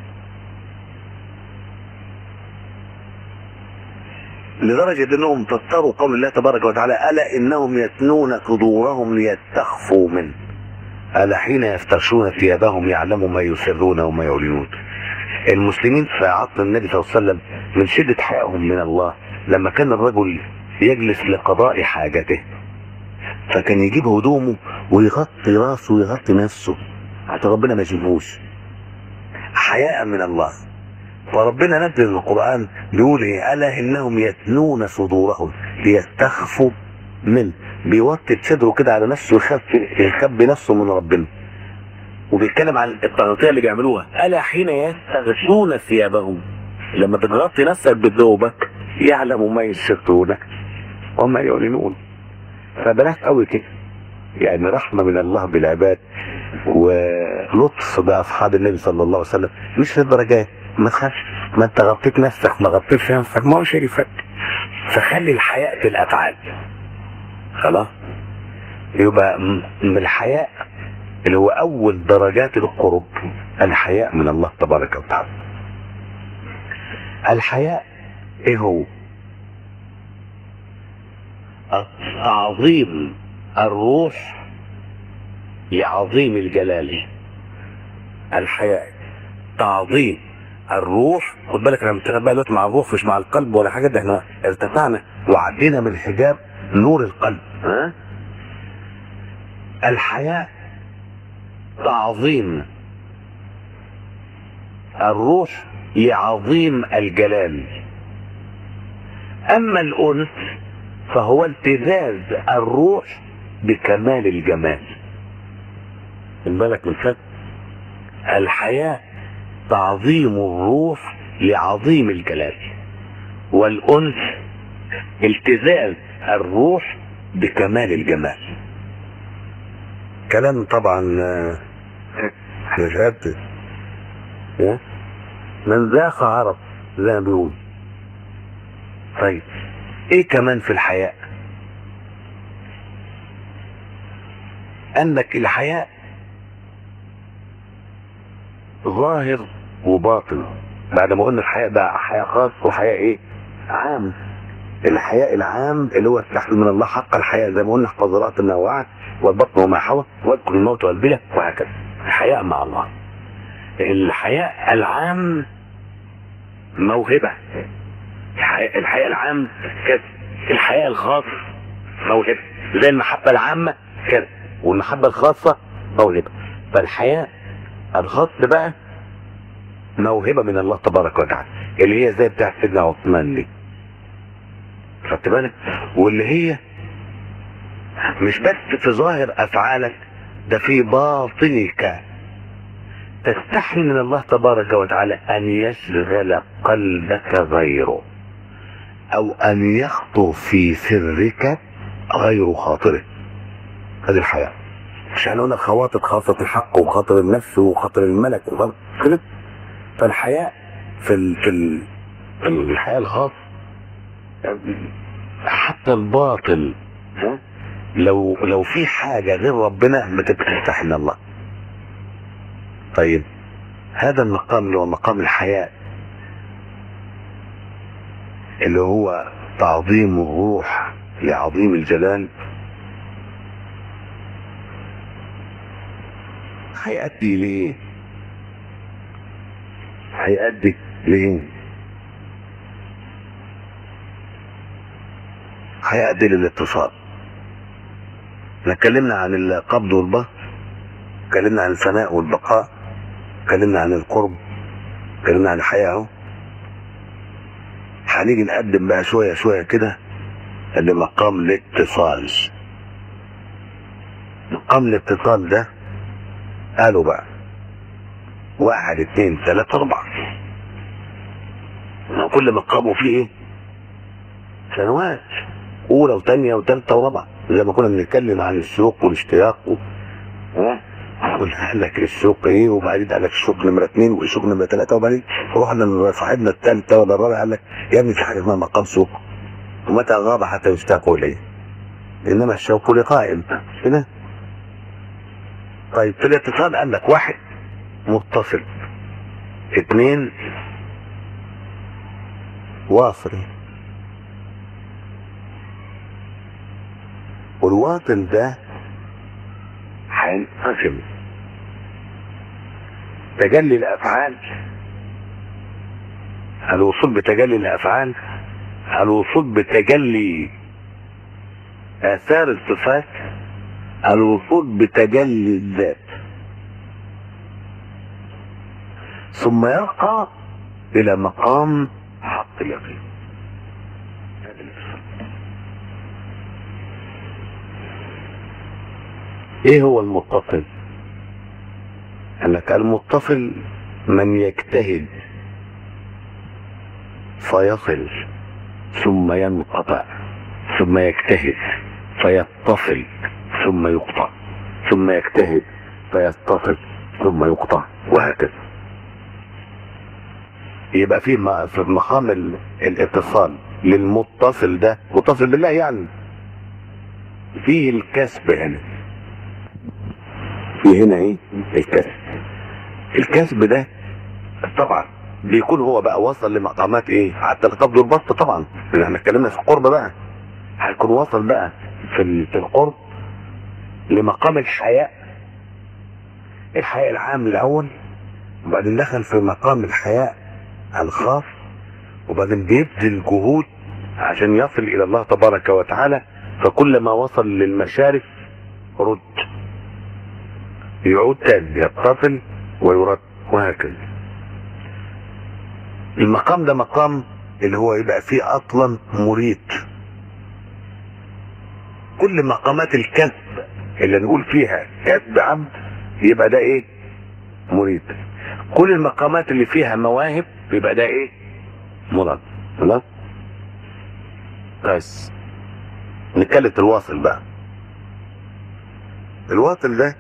لدرجة انهم فسروا قول الله تبارك وتعالى الا انهم يثنون صدورهم ليستخفوا منه الا حين يفترشون ثيابهم يعلموا ما يسرون وما يعلنون المسلمين في عصر النبي صلى الله عليه وسلم من شدة حيائهم من الله لما كان الرجل يجلس لقضاء حاجته فكان يجيب هدومه ويغطي راسه ويغطي نفسه عشان ربنا ما يشوفوش حياء من الله وربنا نزل القرآن بيقول ايه ألا إنهم يثنون صدورهم ليستخفوا منه بيوطي صدره كده على نفسه ويخاف يخبي نفسه من ربنا وبيتكلم عن التغطية اللي بيعملوها ألا حين يستغشون ثيابهم لما بتغطي نفسك بثوبك يعلم ما يسرون وما يعلنون فبلاش قوي كده يعني رحمة من الله بالعباد ولطف بأصحاب النبي صلى الله عليه وسلم مش للدرجات ما تخافش ما انت غطيت نفسك ما غطيتش نفسك ما هو شريفك فخلي الحياء في الأفعال خلاص يبقى م- من الحياء اللي هو أول درجات القرب الحياء من الله تبارك وتعالى الحياء ايه هو تعظيم الروح لعظيم الجلال الحياء تعظيم الروح خد بالك انا متفق بقى دلوقتي مع الروح مش مع القلب ولا حاجه ده احنا ارتفعنا وعدينا من حجاب نور القلب ها الحياء تعظيم الروح لعظيم الجلال اما الانس فهو التزاز الروح بكمال الجمال من بالك من فات الحياة تعظيم الروح لعظيم الجلال والأنس التزاز الروح بكمال الجمال كلام طبعا مش من ذاق عرف زي ما بيقول طيب ايه كمان في الحياء انك الحياء ظاهر وباطن بعد ما قلنا الحياء ده حياء خاص وحياء ايه عام الحياء العام اللي هو التحليل من الله حق الحياء زي ما قلنا احفظ النواعي والبطن وما حوى واذكر الموت والبلى وهكذا الحياء مع الله الحياء العام موهبة الحياء, الحياء العام كذا الحياء الخاص موهبة زي المحبة العامة كذا والمحبة الخاصة موهبة فالحياء الخاص بقى موهبة من الله تبارك وتعالى اللي هي زي بتاع سيدنا عثمان دي خدت بالك واللي هي مش بس في ظاهر افعالك ده في باطنك تستحي من الله تبارك وتعالى ان يشغل قلبك غيره او ان يخطر في سرك غير خاطره هذه الحياة مش هنقول خواطر خاصة الحق وخاطر النفس وخاطر الملك كده فالحياة في ال... في ال... في الحياة الخاصة حتى الباطل لو لو في حاجة غير ربنا بتبقى تستحي من الله طيب هذا المقام اللي هو مقام الحياء اللي هو تعظيم الروح لعظيم الجلال هيأدي ليه هيأدي ليه هيأدي للاتصال احنا اتكلمنا عن القبض والبسط اتكلمنا عن الفناء والبقاء اتكلمنا عن القرب اتكلمنا عن الحياة اهو هنيجي نقدم بقى شوية شوية كده لمقام الاتصال مقام الاتصال ده قالوا بقى واحد اتنين تلاتة اربعة كل مقامه فيه ايه سنوات اولى وثانية وثالثة ورابعة زي ما كنا بنتكلم عن السوق والاشتياق و... قلنا قال لك السوق ايه وبعدين قال لك السوق نمرة اثنين والسوق نمرة ثلاثة وبعدين رحنا لصاحبنا الثالثة ولا الرابعة قال لك يا ابني في حاجة اسمها مقام سوق ومتى غاب حتى يشتاق اليه انما الشوق لقائم كده طيب في الاتصال قال لك واحد متصل اثنين واصل والواصل ده هينقسم تجلي الافعال الوصول بتجلي الافعال الوصول بتجلي اثار الصفات الوصول بتجلي الذات ثم يرقى الى مقام حق اليقين ايه هو المتصل قال لك المتصل من يجتهد فيصل ثم ينقطع ثم يجتهد فيتصل ثم يقطع ثم يجتهد فيتصل ثم يقطع وهكذا يبقى في في مقام الاتصال للمتصل ده متصل بالله يعني فيه الكسب هنا في هنا ايه الكسب الكسب ده طبعا بيكون هو بقى وصل لمقامات ايه حتى القبض والبسط طبعا لان احنا اتكلمنا في القرب بقى هيكون وصل بقى في في القرب لمقام الحياء الحياء العام الاول وبعدين دخل في مقام الحياء الخاص وبعدين بيبذل جهود عشان يصل الى الله تبارك وتعالى فكلما وصل للمشارف رد يعود تاني يتصل ويرد وهكذا المقام ده مقام اللي هو يبقى فيه اصلا مريد كل مقامات الكسب اللي نقول فيها كسب عمد يبقى ده ايه مريد كل المقامات اللي فيها مواهب يبقى ده ايه مراد خلاص بس نتكلم الواصل بقى الواصل ده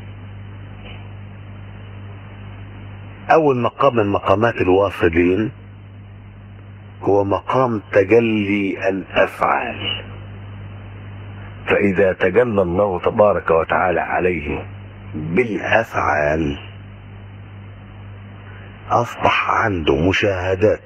اول مقام من مقامات الواصلين هو مقام تجلي الافعال فاذا تجلى الله تبارك وتعالى عليه بالافعال اصبح عنده مشاهدات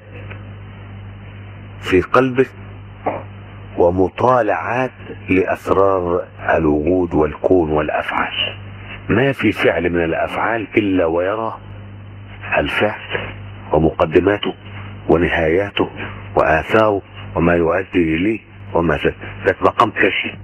في قلبه ومطالعات لاسرار الوجود والكون والافعال ما في فعل من الافعال الا ويرى الفعل ومقدماته ونهاياته واثاره وما يؤدي اليه وما ذلك ده مقام كشف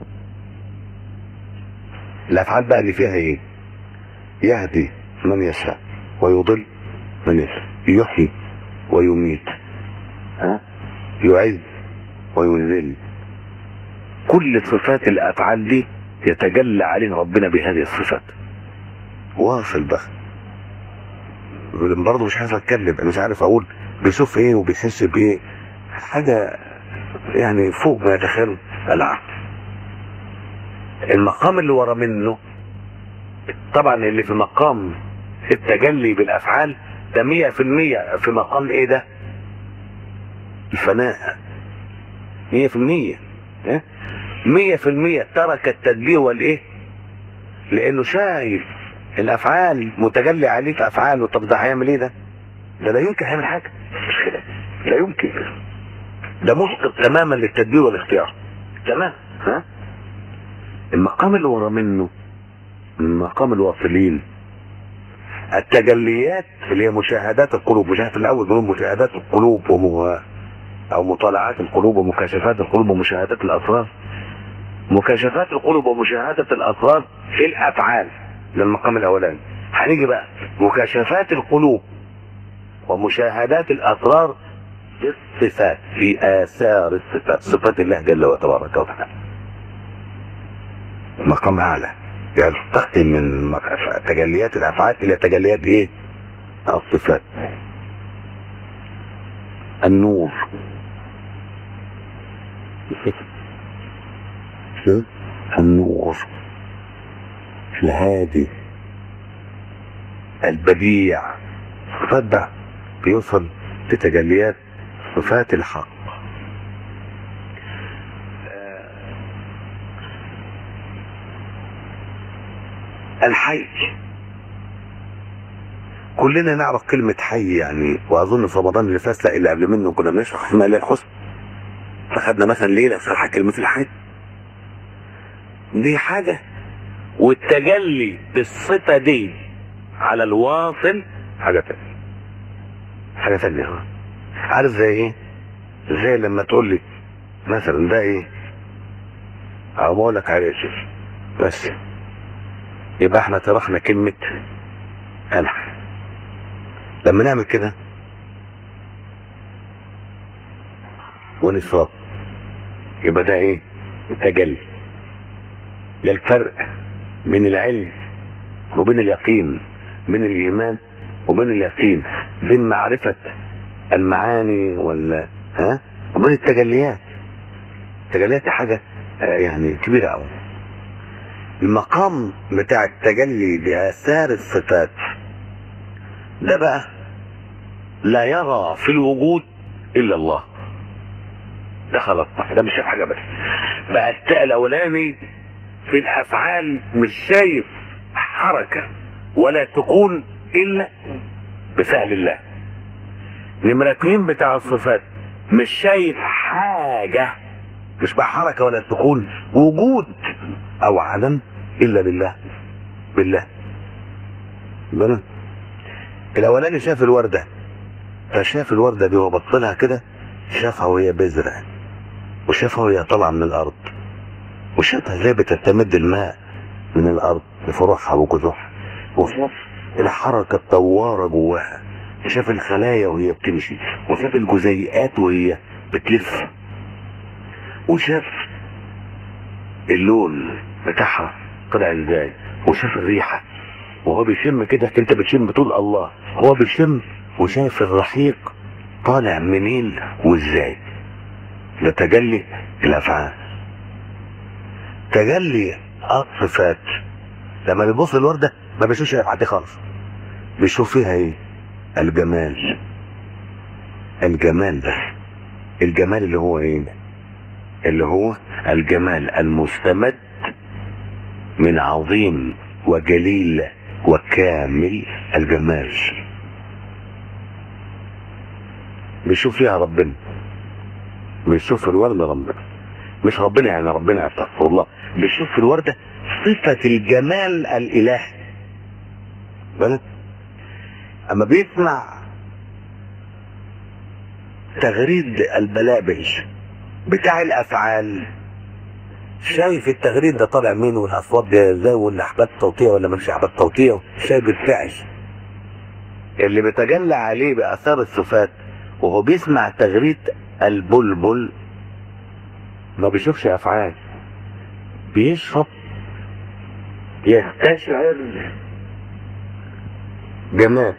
الافعال بقى اللي فيها ايه يهدي من يشاء ويضل من يشاء يحيي ويميت ها يعز ويذل كل صفات الافعال دي يتجلى عليه ربنا بهذه الصفات واصل بقى برضه مش عارف اتكلم انا مش عارف اقول بيشوف ايه وبيحس بايه حاجه يعني فوق ما يتخيل العقل المقام اللي ورا منه طبعا اللي في مقام التجلي بالافعال ده مية في المية في مقام ايه ده الفناء مية في المية اه؟ مية في المية ترك التدبير والايه لانه شايف الافعال متجلي عليه في افعاله طب ده هيعمل ايه ده ده لا يمكن هيعمل حاجه مش كده لا يمكن ده مسقط تماما للتدبير والاختيار تمام ها المقام اللي ورا منه مقام الواصلين التجليات اللي هي مشاهدات القلوب مشاهدة الأول بنقول مشاهدات القلوب ومو... أو مطالعات القلوب ومكاشفات القلوب ومشاهدات الأسرار مكاشفات القلوب ومشاهدة الأسرار في الأفعال ده المقام الأولاني هنيجي بقى مكاشفات القلوب ومشاهدات الأسرار في الصفات في آثار الصفات صفات الله جل وتبارك وتعالى مقام أعلى يرتقي من تجليات الافعال الى تجليات ايه الصفات النور النور الهادي البديع صفات بقى بيوصل لتجليات صفات الحق الحي كلنا نعرف كلمة حي يعني وأظن في رمضان اللي فات لا اللي قبل منه كنا بنشرح اسماء الحسن فخدنا مثلا ليلة شرح كلمة الحي دي حاجة والتجلي بالصفة دي على الواصل حاجة تانية حاجة تانية عارف زي ايه؟ زي لما تقول لي مثلا ده ايه؟ أو بقول لك عليه شوف بس يبقى احنا طرحنا كلمة أنا لما نعمل كده ونفرط يبقى ده ايه تجلي ده الفرق بين العلم وبين اليقين بين الإيمان وبين اليقين بين معرفة المعاني ولا ها وبين التجليات التجليات دي حاجة آه يعني كبيرة أوي المقام بتاع التجلي بآثار الصفات ده بقى لا يرى في الوجود إلا الله ده خلاص ده مش حاجة بس بقى التاء الأولاني في الأفعال مش شايف حركة ولا تكون إلا بفعل الله نمرة اتنين بتاع الصفات مش شايف حاجة مش بقى حركة ولا تكون وجود او عدم الا بالله بالله بنا الاولاني شاف الوردة فشاف الوردة دي وهو بطلها كده شافها وهي بذرة وشافها وهي طالعة من الارض وشافها ازاي بتستمد الماء من الارض لفروعها وجذوعها وشاف الحركه الطواره جواها شاف الخلايا وهي بتمشي وشاف الجزيئات وهي بتلف وشاف اللون بتاعها طلع ازاي وشاف الريحه وهو بيشم كده انت بتشم بتقول الله هو بيشم وشايف الرحيق طالع منين وازاي ده تجلي الافعال تجلي الصفات لما بيبص الورده ما بيشوفش حد خالص بيشوف فيها ايه الجمال الجمال ده الجمال اللي هو ايه اللي هو الجمال المستمد من عظيم وجليل وكامل الجمال بيشوف فيها ربنا بيشوف في الوردة ربنا مش ربنا يعني ربنا استغفر الله بيشوف في الوردة صفة الجمال الإلهي بالك أما بيسمع تغريد البلابل بتاع الأفعال شايف التغريد ده طالع مين والاصوات دي ازاي والاحبال صوتيه ولا مش احبال صوتيه شايف الفعل اللي بيتجلى عليه باثار الصفات وهو بيسمع تغريد البلبل ما بيشوفش افعال بيشرب يستشعر جمال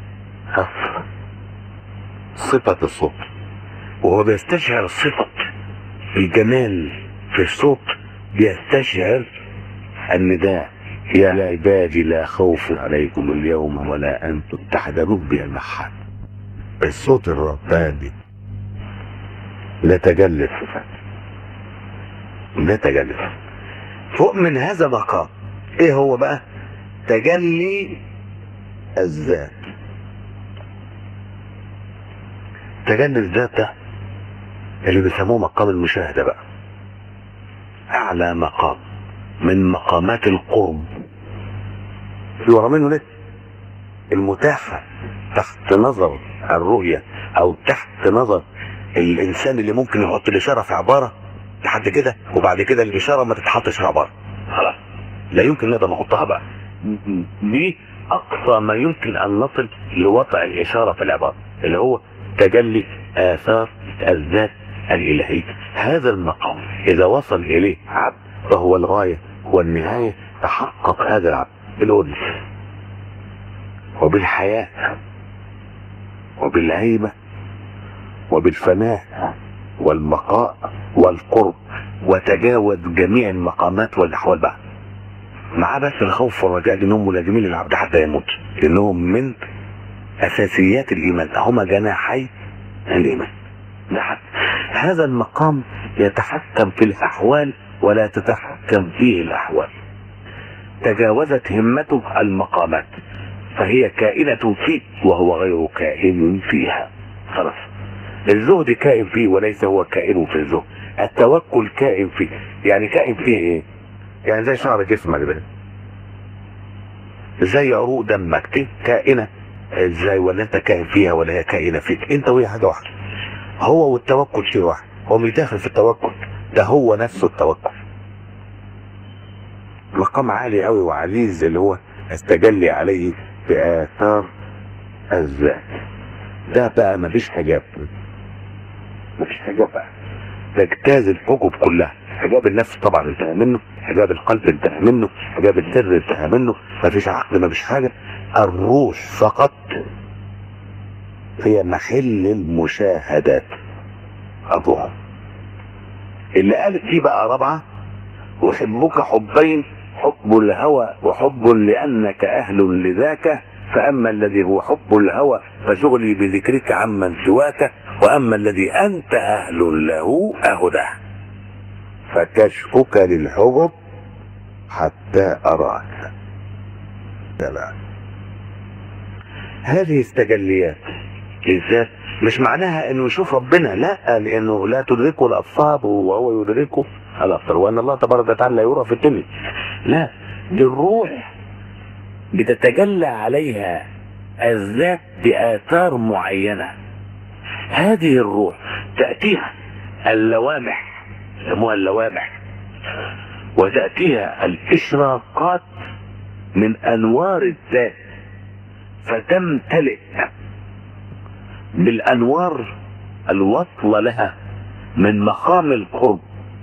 صفة الصوت وهو بيستشعر صفة الجمال في الصوت بيستشعر النداء يا عبادي لا خوف عليكم اليوم ولا انتم تحزنون بالمحل الصوت الرباني لا تجلى الصفات لا تجلى فوق من هذا مقام ايه هو بقى تجلي الذات تجلي الذات ده اللي بيسموه مقام المشاهده بقى اعلى مقام من مقامات القرب في ورا منه ليه المتاحة تحت نظر الرؤية او تحت نظر الانسان اللي ممكن يحط الاشارة في عبارة لحد كده وبعد كده الاشارة ما تتحطش في عبارة خلاص لا يمكن نقدر نحطها بقى دي اقصى ما يمكن ان نصل لوضع الاشارة في العبارة اللي هو تجلي اثار الذات الالهية هذا المقام اذا وصل اليه عبد فهو الغاية والنهاية تحقق هذا العبد بالأنس وبالحياة وبالهيبة وبالفناء والبقاء والقرب وتجاوز جميع المقامات والأحوال بقى مع بس الخوف والرجاء لأنهم ملازمين للعبد حتى يموت لأنهم من أساسيات الإيمان هما جناحي الإيمان نعم هذا المقام يتحكم في الأحوال ولا تتحكم فيه الأحوال تجاوزت همته المقامات فهي كائنة فيه وهو غير كائن فيها خلاص الزهد كائن فيه وليس هو كائن في الزهد التوكل كائن فيه يعني كائن فيه ايه يعني زي شعر جسمك ده زي عروق دمك دي كائنة ازاي ولا انت كائن فيها ولا هي كائنة فيك انت وهي حاجة واحدة هو والتوكل شيء واحد هو مش داخل في التوكل ده هو نفسه التوكل مقام عالي قوي وعزيز اللي هو استجلي عليه بآثار الذات ده بقى مفيش حجاب مفيش حجاب بقى تجتاز الحجب كلها حجاب النفس طبعا انتهى منه حجاب القلب انتهى منه حجاب السر انتهى منه مفيش عقل مفيش حاجة الروح فقط هي محل المشاهدات أبوها اللي قالت فيه بقى رابعة أحبك حبين حب الهوى وحب لأنك أهل لذاك فأما الذي هو حب الهوى فشغلي بذكرك عمن سواك وأما الذي أنت أهل له أهدى فكشفك للحبب حتى أراك تمام هذه التجليات للذات مش معناها انه يشوف ربنا لا لانه لا تدركه الابصار وهو يدركه الابصار وان الله تبارك وتعالى لا يرى في الدنيا لا دي الروح بتتجلى عليها الذات بآثار معينة هذه الروح تأتيها اللوامح يسموها اللوامح وتأتيها الإشراقات من أنوار الذات فتمتلئ بالأنوار الوصل لها من مقام القرب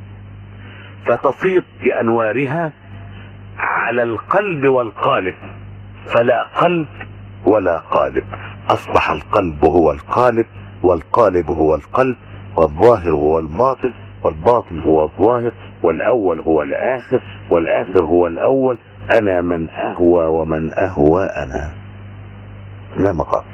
فتفيض بأنوارها على القلب والقالب فلا قلب ولا قالب أصبح القلب هو القالب والقالب هو القلب والظاهر هو الباطن والباطن هو الظاهر والأول هو الآخر والآخر هو الأول أنا من أهوى ومن أهوى أنا لا مقام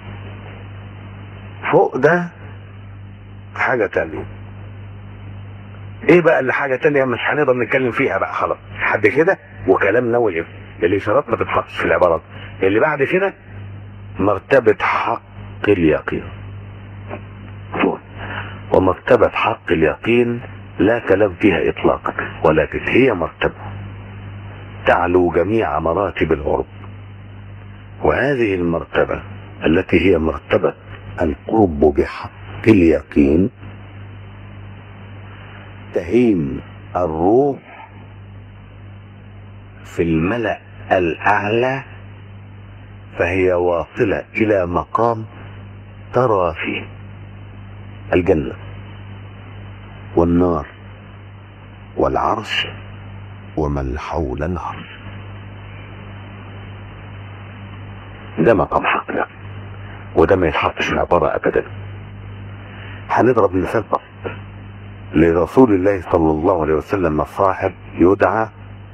فوق ده حاجة تانية ايه بقى اللي حاجة تانية مش هنقدر نتكلم فيها بقى خلاص لحد كده وكلامنا وقف الاشارات ما تتحطش في العبارات اللي بعد كده مرتبة حق اليقين فوق. ومرتبة حق اليقين لا كلام فيها اطلاقا ولكن هي مرتبة تعلو جميع مراتب العرب وهذه المرتبة التي هي مرتبة القرب بحق اليقين تهيم الروح في الملأ الأعلى فهي واصلة إلى مقام ترى فيه الجنة والنار والعرش ومن حول العرش ده مقام حق ده وده ما يتحطش في عبارة أبدا هنضرب مثال بسيط لرسول الله صلى الله عليه وسلم صاحب يدعى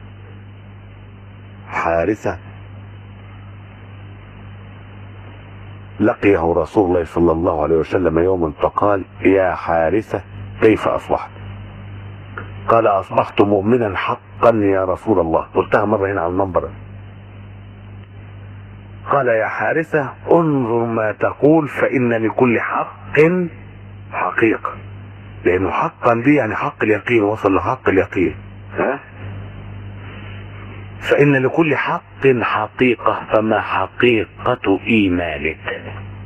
حارثة لقيه رسول الله صلى الله عليه وسلم يوما فقال يا حارثة كيف أصبحت قال أصبحت مؤمنا حقا يا رسول الله قلتها مرة هنا على المنبر قال يا حارثة انظر ما تقول فإن لكل حق حقيقة لأنه حقا دي يعني حق اليقين وصل لحق اليقين ها؟ فإن لكل حق حقيقة فما حقيقة إيمانك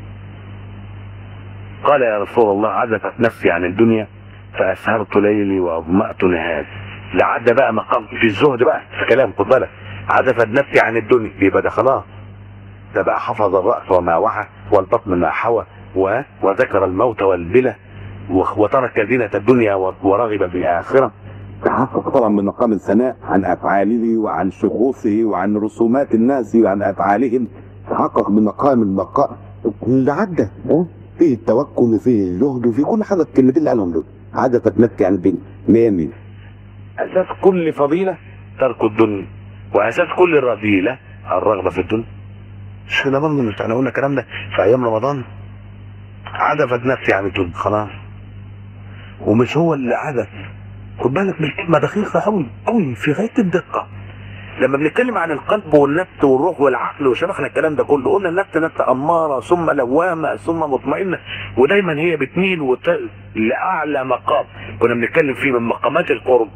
قال يا رسول الله عزفت نفسي عن الدنيا فأسهرت ليلي وأظمأت نهاري لعد بقى مقام في الزهد بقى في كلام خد بالك عزفت نفسي عن الدنيا يبقى ده خلاص ده بقى حفظ الرأس وما وعى والبطن ما حوى و... وذكر الموت والبلى و- وترك زينة الدنيا و- ورغب بالآخرة تحقق طبعا من مقام الثناء عن افعاله وعن شخوصه وعن رسومات الناس وعن افعالهم تحقق من مقام البقاء اللي عدى اه؟ فيه التوكل فيه الزهد في كل حاجه الكلمتين اللي قالهم دول عدفت نفسي عن الدنيا مية مية أساس كل فضيلة ترك الدنيا وأساس كل رذيلة الرغبة في الدنيا مش كده برضه مش احنا قلنا الكلام ده في أيام رمضان عدفت نفسي عن الدنيا خلاص ومش هو اللي عدف خد بالك من كلمة دقيقة أوي أوي في غاية الدقة لما بنتكلم عن القلب والنفس والروح والعقل وشرحنا الكلام ده كله قلنا النفس نفس أمارة ثم لوامة ثم مطمئنة ودايما هي بتميل وت... لأعلى مقام كنا بنتكلم فيه من مقامات القرب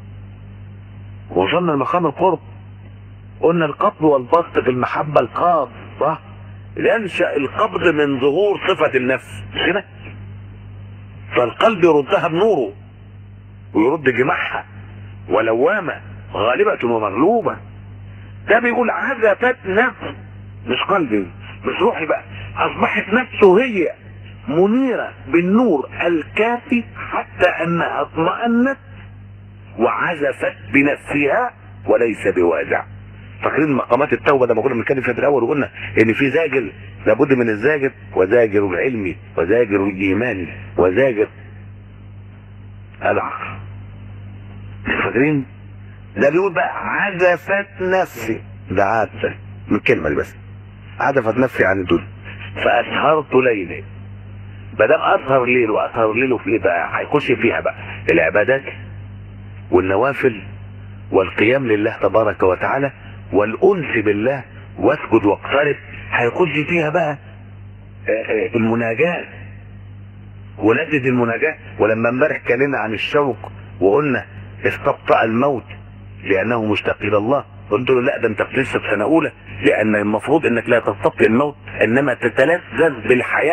وصلنا لمقام القرب قلنا القبض والبسط في المحبة القابضة ينشأ القبض من ظهور صفة النفس مش كده فالقلب يردها بنوره ويرد جماحها ولوامة غالبة ومغلوبة ده بيقول عزفت نفس مش قلبي مش روحي بقى اصبحت نفسه هي منيرة بالنور الكافي حتى انها اطمأنت وعزفت بنفسها وليس بوازع فاكرين مقامات التوبه لما كنا بنتكلم فيها في الاول وقلنا ان في زاجر لابد من الزاجر وزاجر العلمي وزاجر الايماني وزاجر العقل فاكرين ده بيقول بقى عزفت نفسي ده عادة من كلمة دي بس عزفت نفسي عن الدنيا فأسهرت ليلي ما دام أسهر ليل وأسهر ليله في إيه بقى هيخش فيها بقى العبادات والنوافل والقيام لله تبارك وتعالى والأنس بالله واسجد واقترب هيخش فيها بقى آه، آه، المناجاة ولذة المناجاة ولما امبارح اتكلمنا عن الشوق وقلنا استبطأ الموت لأنه مشتاق إلى الله قلت له لا ده أنت لسه في سنة أولى لأن المفروض إنك لا تستبطئ الموت إنما تتلذذ بالحياة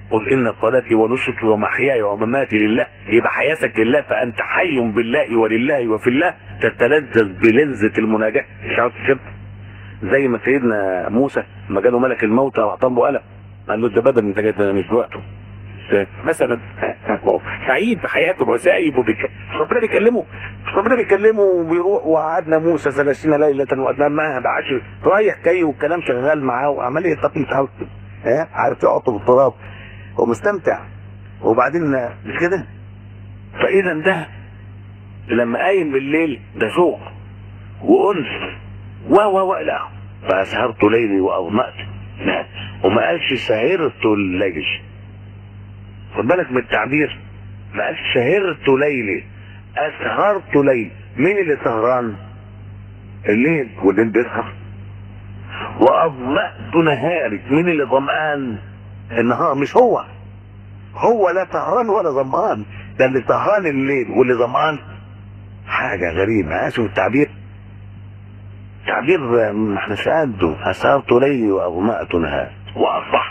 قل ان صلاتي ونسكي ومحياي ومماتي لله يبقى حياتك لله فانت حي بالله ولله وفي الله تتلذذ بلذة المناجاة مش عاوز كده زي ما سيدنا موسى لما جاله ملك الموت واعطاه له قلم قال له ده بدل انت جاي ده مش وقته مثلا سعيد في حياته وسايب وبك ربنا بيكلمه ربنا بيكلمه وبيروح وقعدنا موسى 30 ليله واتممها بعشر رايح جاي والكلام شغال معاه وعمال يطق متعود ها عارف يقعد في التراب ومستمتع وبعدين مش كده فاذا ده لما قايم بالليل ده ذوق وانس و و و لا فاسهرت ليلي واظمأت لا وما قالش سهرت الليل خد بالك من التعبير ما قالش سهرت ليلي اسهرت ليل مين اللي سهران الليل والليل بيسهر واظمأت نهاري مين اللي ظمآن النهار مش هو هو لا سهران ولا ظمآن ده اللي سهران الليل واللي ظمآن حاجة غريبة اسف التعبير تعبير ما احنا سألته أسهرت ليلي وأظمأت نهاري وأصبحت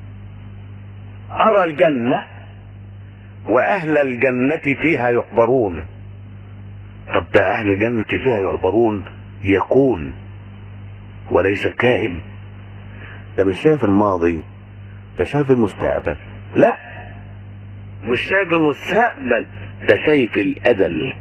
أرى الجنة وأهل الجنة فيها يحبرون طب ده أهل الجنة فيها يحبرون يكون وليس كائن ده مش شايف الماضي ده شايف المستقبل لا مش شايف المستقبل ده شايف الأزل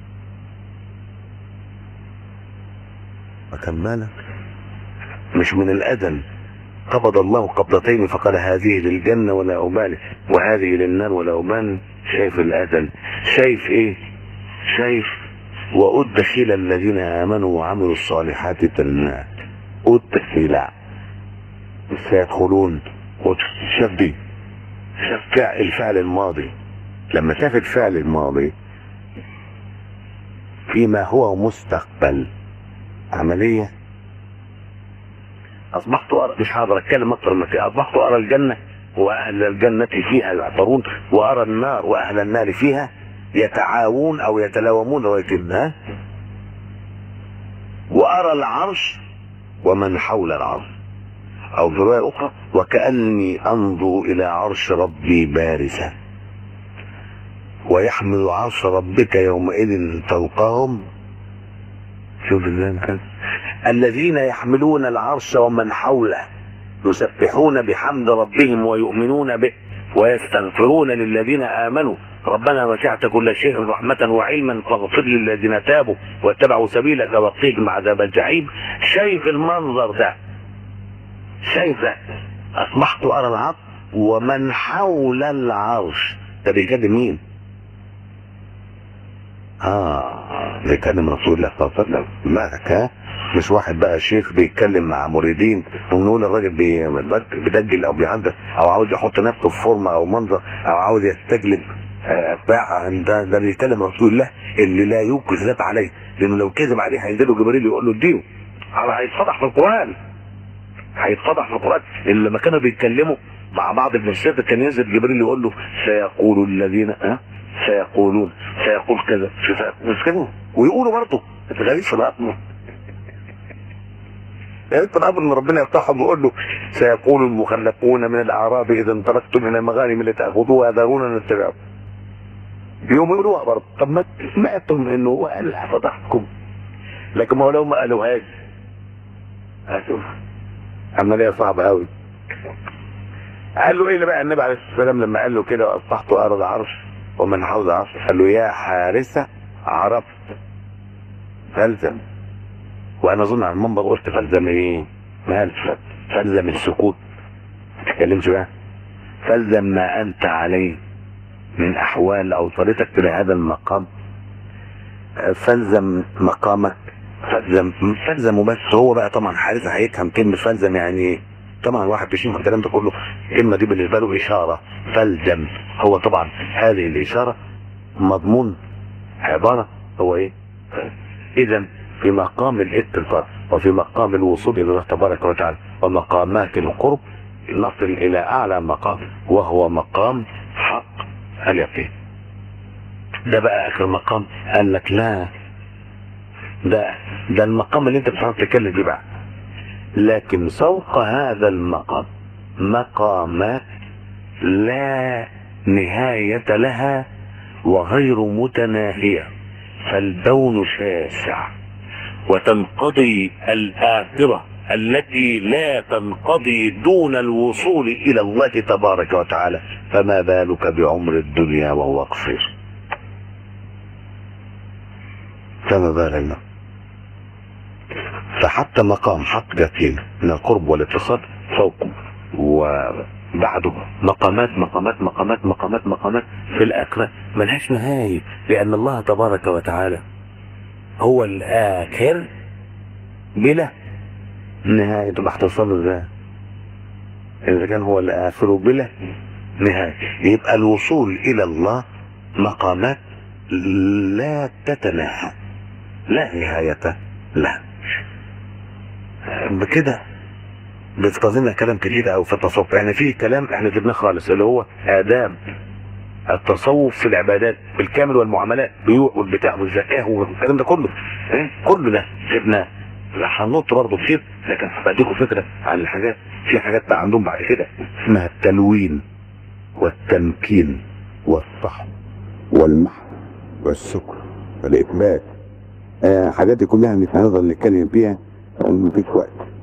أكملك مش من الأزل قبض الله قبضتين فقال هذه للجنة ولا أبالي وهذه للنار ولا أبالي شايف الأزل شايف إيه شايف وأدخل الذين آمنوا وعملوا الصالحات جنات أدخل سيدخلون شاف دي شاف الفعل الماضي لما شاف الفعل الماضي فيما هو مستقبل عملية أصبحت أرى مش هقدر أتكلم أكتر من كده أصبحت أرى الجنة وأهل الجنة فيها يعبرون وأرى النار وأهل النار فيها يتعاون أو يتلاومون ويتم وأرى العرش ومن حول العرش أو في رواية أخرى وكأني أنظر إلى عرش ربي بارزة ويحمل عرش ربك يومئذ فوقهم شوف ازاي الذين يحملون العرش ومن حوله يسبحون بحمد ربهم ويؤمنون به ويستغفرون للذين امنوا ربنا وسعت كل شيء رحمة وعلما فاغفر للذين تابوا واتبعوا سبيلك وقيهم عذاب الجحيم شايف المنظر ده شايف ده اصبحت ارى العرش ومن حول العرش ده بيكلم مين؟ اه بيكلم رسول الله صلى الله عليه وسلم مالك ها مش واحد بقى شيخ بيتكلم مع مريدين ونقول الراجل بي- بيدجل او بيعدل او عاوز يحط نفسه في فورمه او منظر او عاوز يستجلب آه، اتباع ده ده بيتكلم رسول الله اللي لا يكذب عليه لانه لو كذب عليه هينزله جبريل يقول له اديله هيتفضح في القران هيتفضح في القران اللي لما كانوا بيتكلموا مع بعض ابن الشيخ كان ينزل جبريل يقول له سيقول الذين ها سيقولون سيقول كذا مش كده ويقولوا برضه انت غريب في الامر يعني انت الامر ان ربنا يفتحهم ويقول له سيقول المخلفون من الاعراب اذا انطلقتم الى المغانم لتاخذوها ذرونا نتبعكم يوم يقولوها برضه طب ما سمعتم انه هو قال فضحكم لكن ما هو لو ما قالوهاش هشوف عمليه صعبه قوي قال له ايه اللي بقى النبي عليه الصلاه والسلام لما قال له كده واصبحت ارض عرش ومن حوض عرش قال له يا حارسه عرفت فالزم وانا اظن على المنبر قلت فالزم ايه؟ ما قالش فالزم السكوت ما تتكلمش بقى فالزم ما انت عليه من احوال اوصلتك الى هذا المقام فالزم مقامك فالزم فالزم وبس هو بقى طبعا حارس هيفهم كلمه فالزم يعني ايه طبعا واحد بيشوف الكلام ده كله الكلمه دي بالنسبه له اشاره فالزم هو طبعا هذه الاشاره مضمون عباره هو ايه اذا في مقام الاتصال وفي مقام الوصول الى الله تبارك وتعالى ومقامات القرب نصل الى اعلى مقام وهو مقام حق اليقين ده بقى اخر مقام قال لك لا ده ده المقام اللي انت بتعرف تتكلم فيه بقى لكن فوق هذا المقام مقامات لا نهاية لها وغير متناهية فالبون شاسع وتنقضي الآخرة التي لا تنقضي دون الوصول إلى الله تبارك وتعالى فما بالك بعمر الدنيا وهو قصير فما بالنا فحتى مقام حق يقين من القرب والاتصال فوق وبعده مقامات مقامات مقامات مقامات مقامات في الآخرة ملهاش نهاية لأن الله تبارك وتعالى هو الآخر بلا نهاية تبقى احتصال ازاي إذا كان هو الآخر بلا نهاية يبقى الوصول إلى الله مقامات لا تتناهى لا نهاية لها بكده بيستخدمنا كلام كتير قوي في التصوف يعني في كلام احنا جبناه خالص اللي هو آداب التصوف في العبادات بالكامل والمعاملات بيوع والبتاع والزكاه والكلام ده كله ايه كله ده جبناه هنط برضه كتير لكن هبديكم فكره عن الحاجات في حاجات بقى عندهم بعد كده اسمها التلوين والتمكين والصحن والمحن والسكر والإكمال آه حاجات دي كلها هنفضل نتكلم فيها مفيش وقت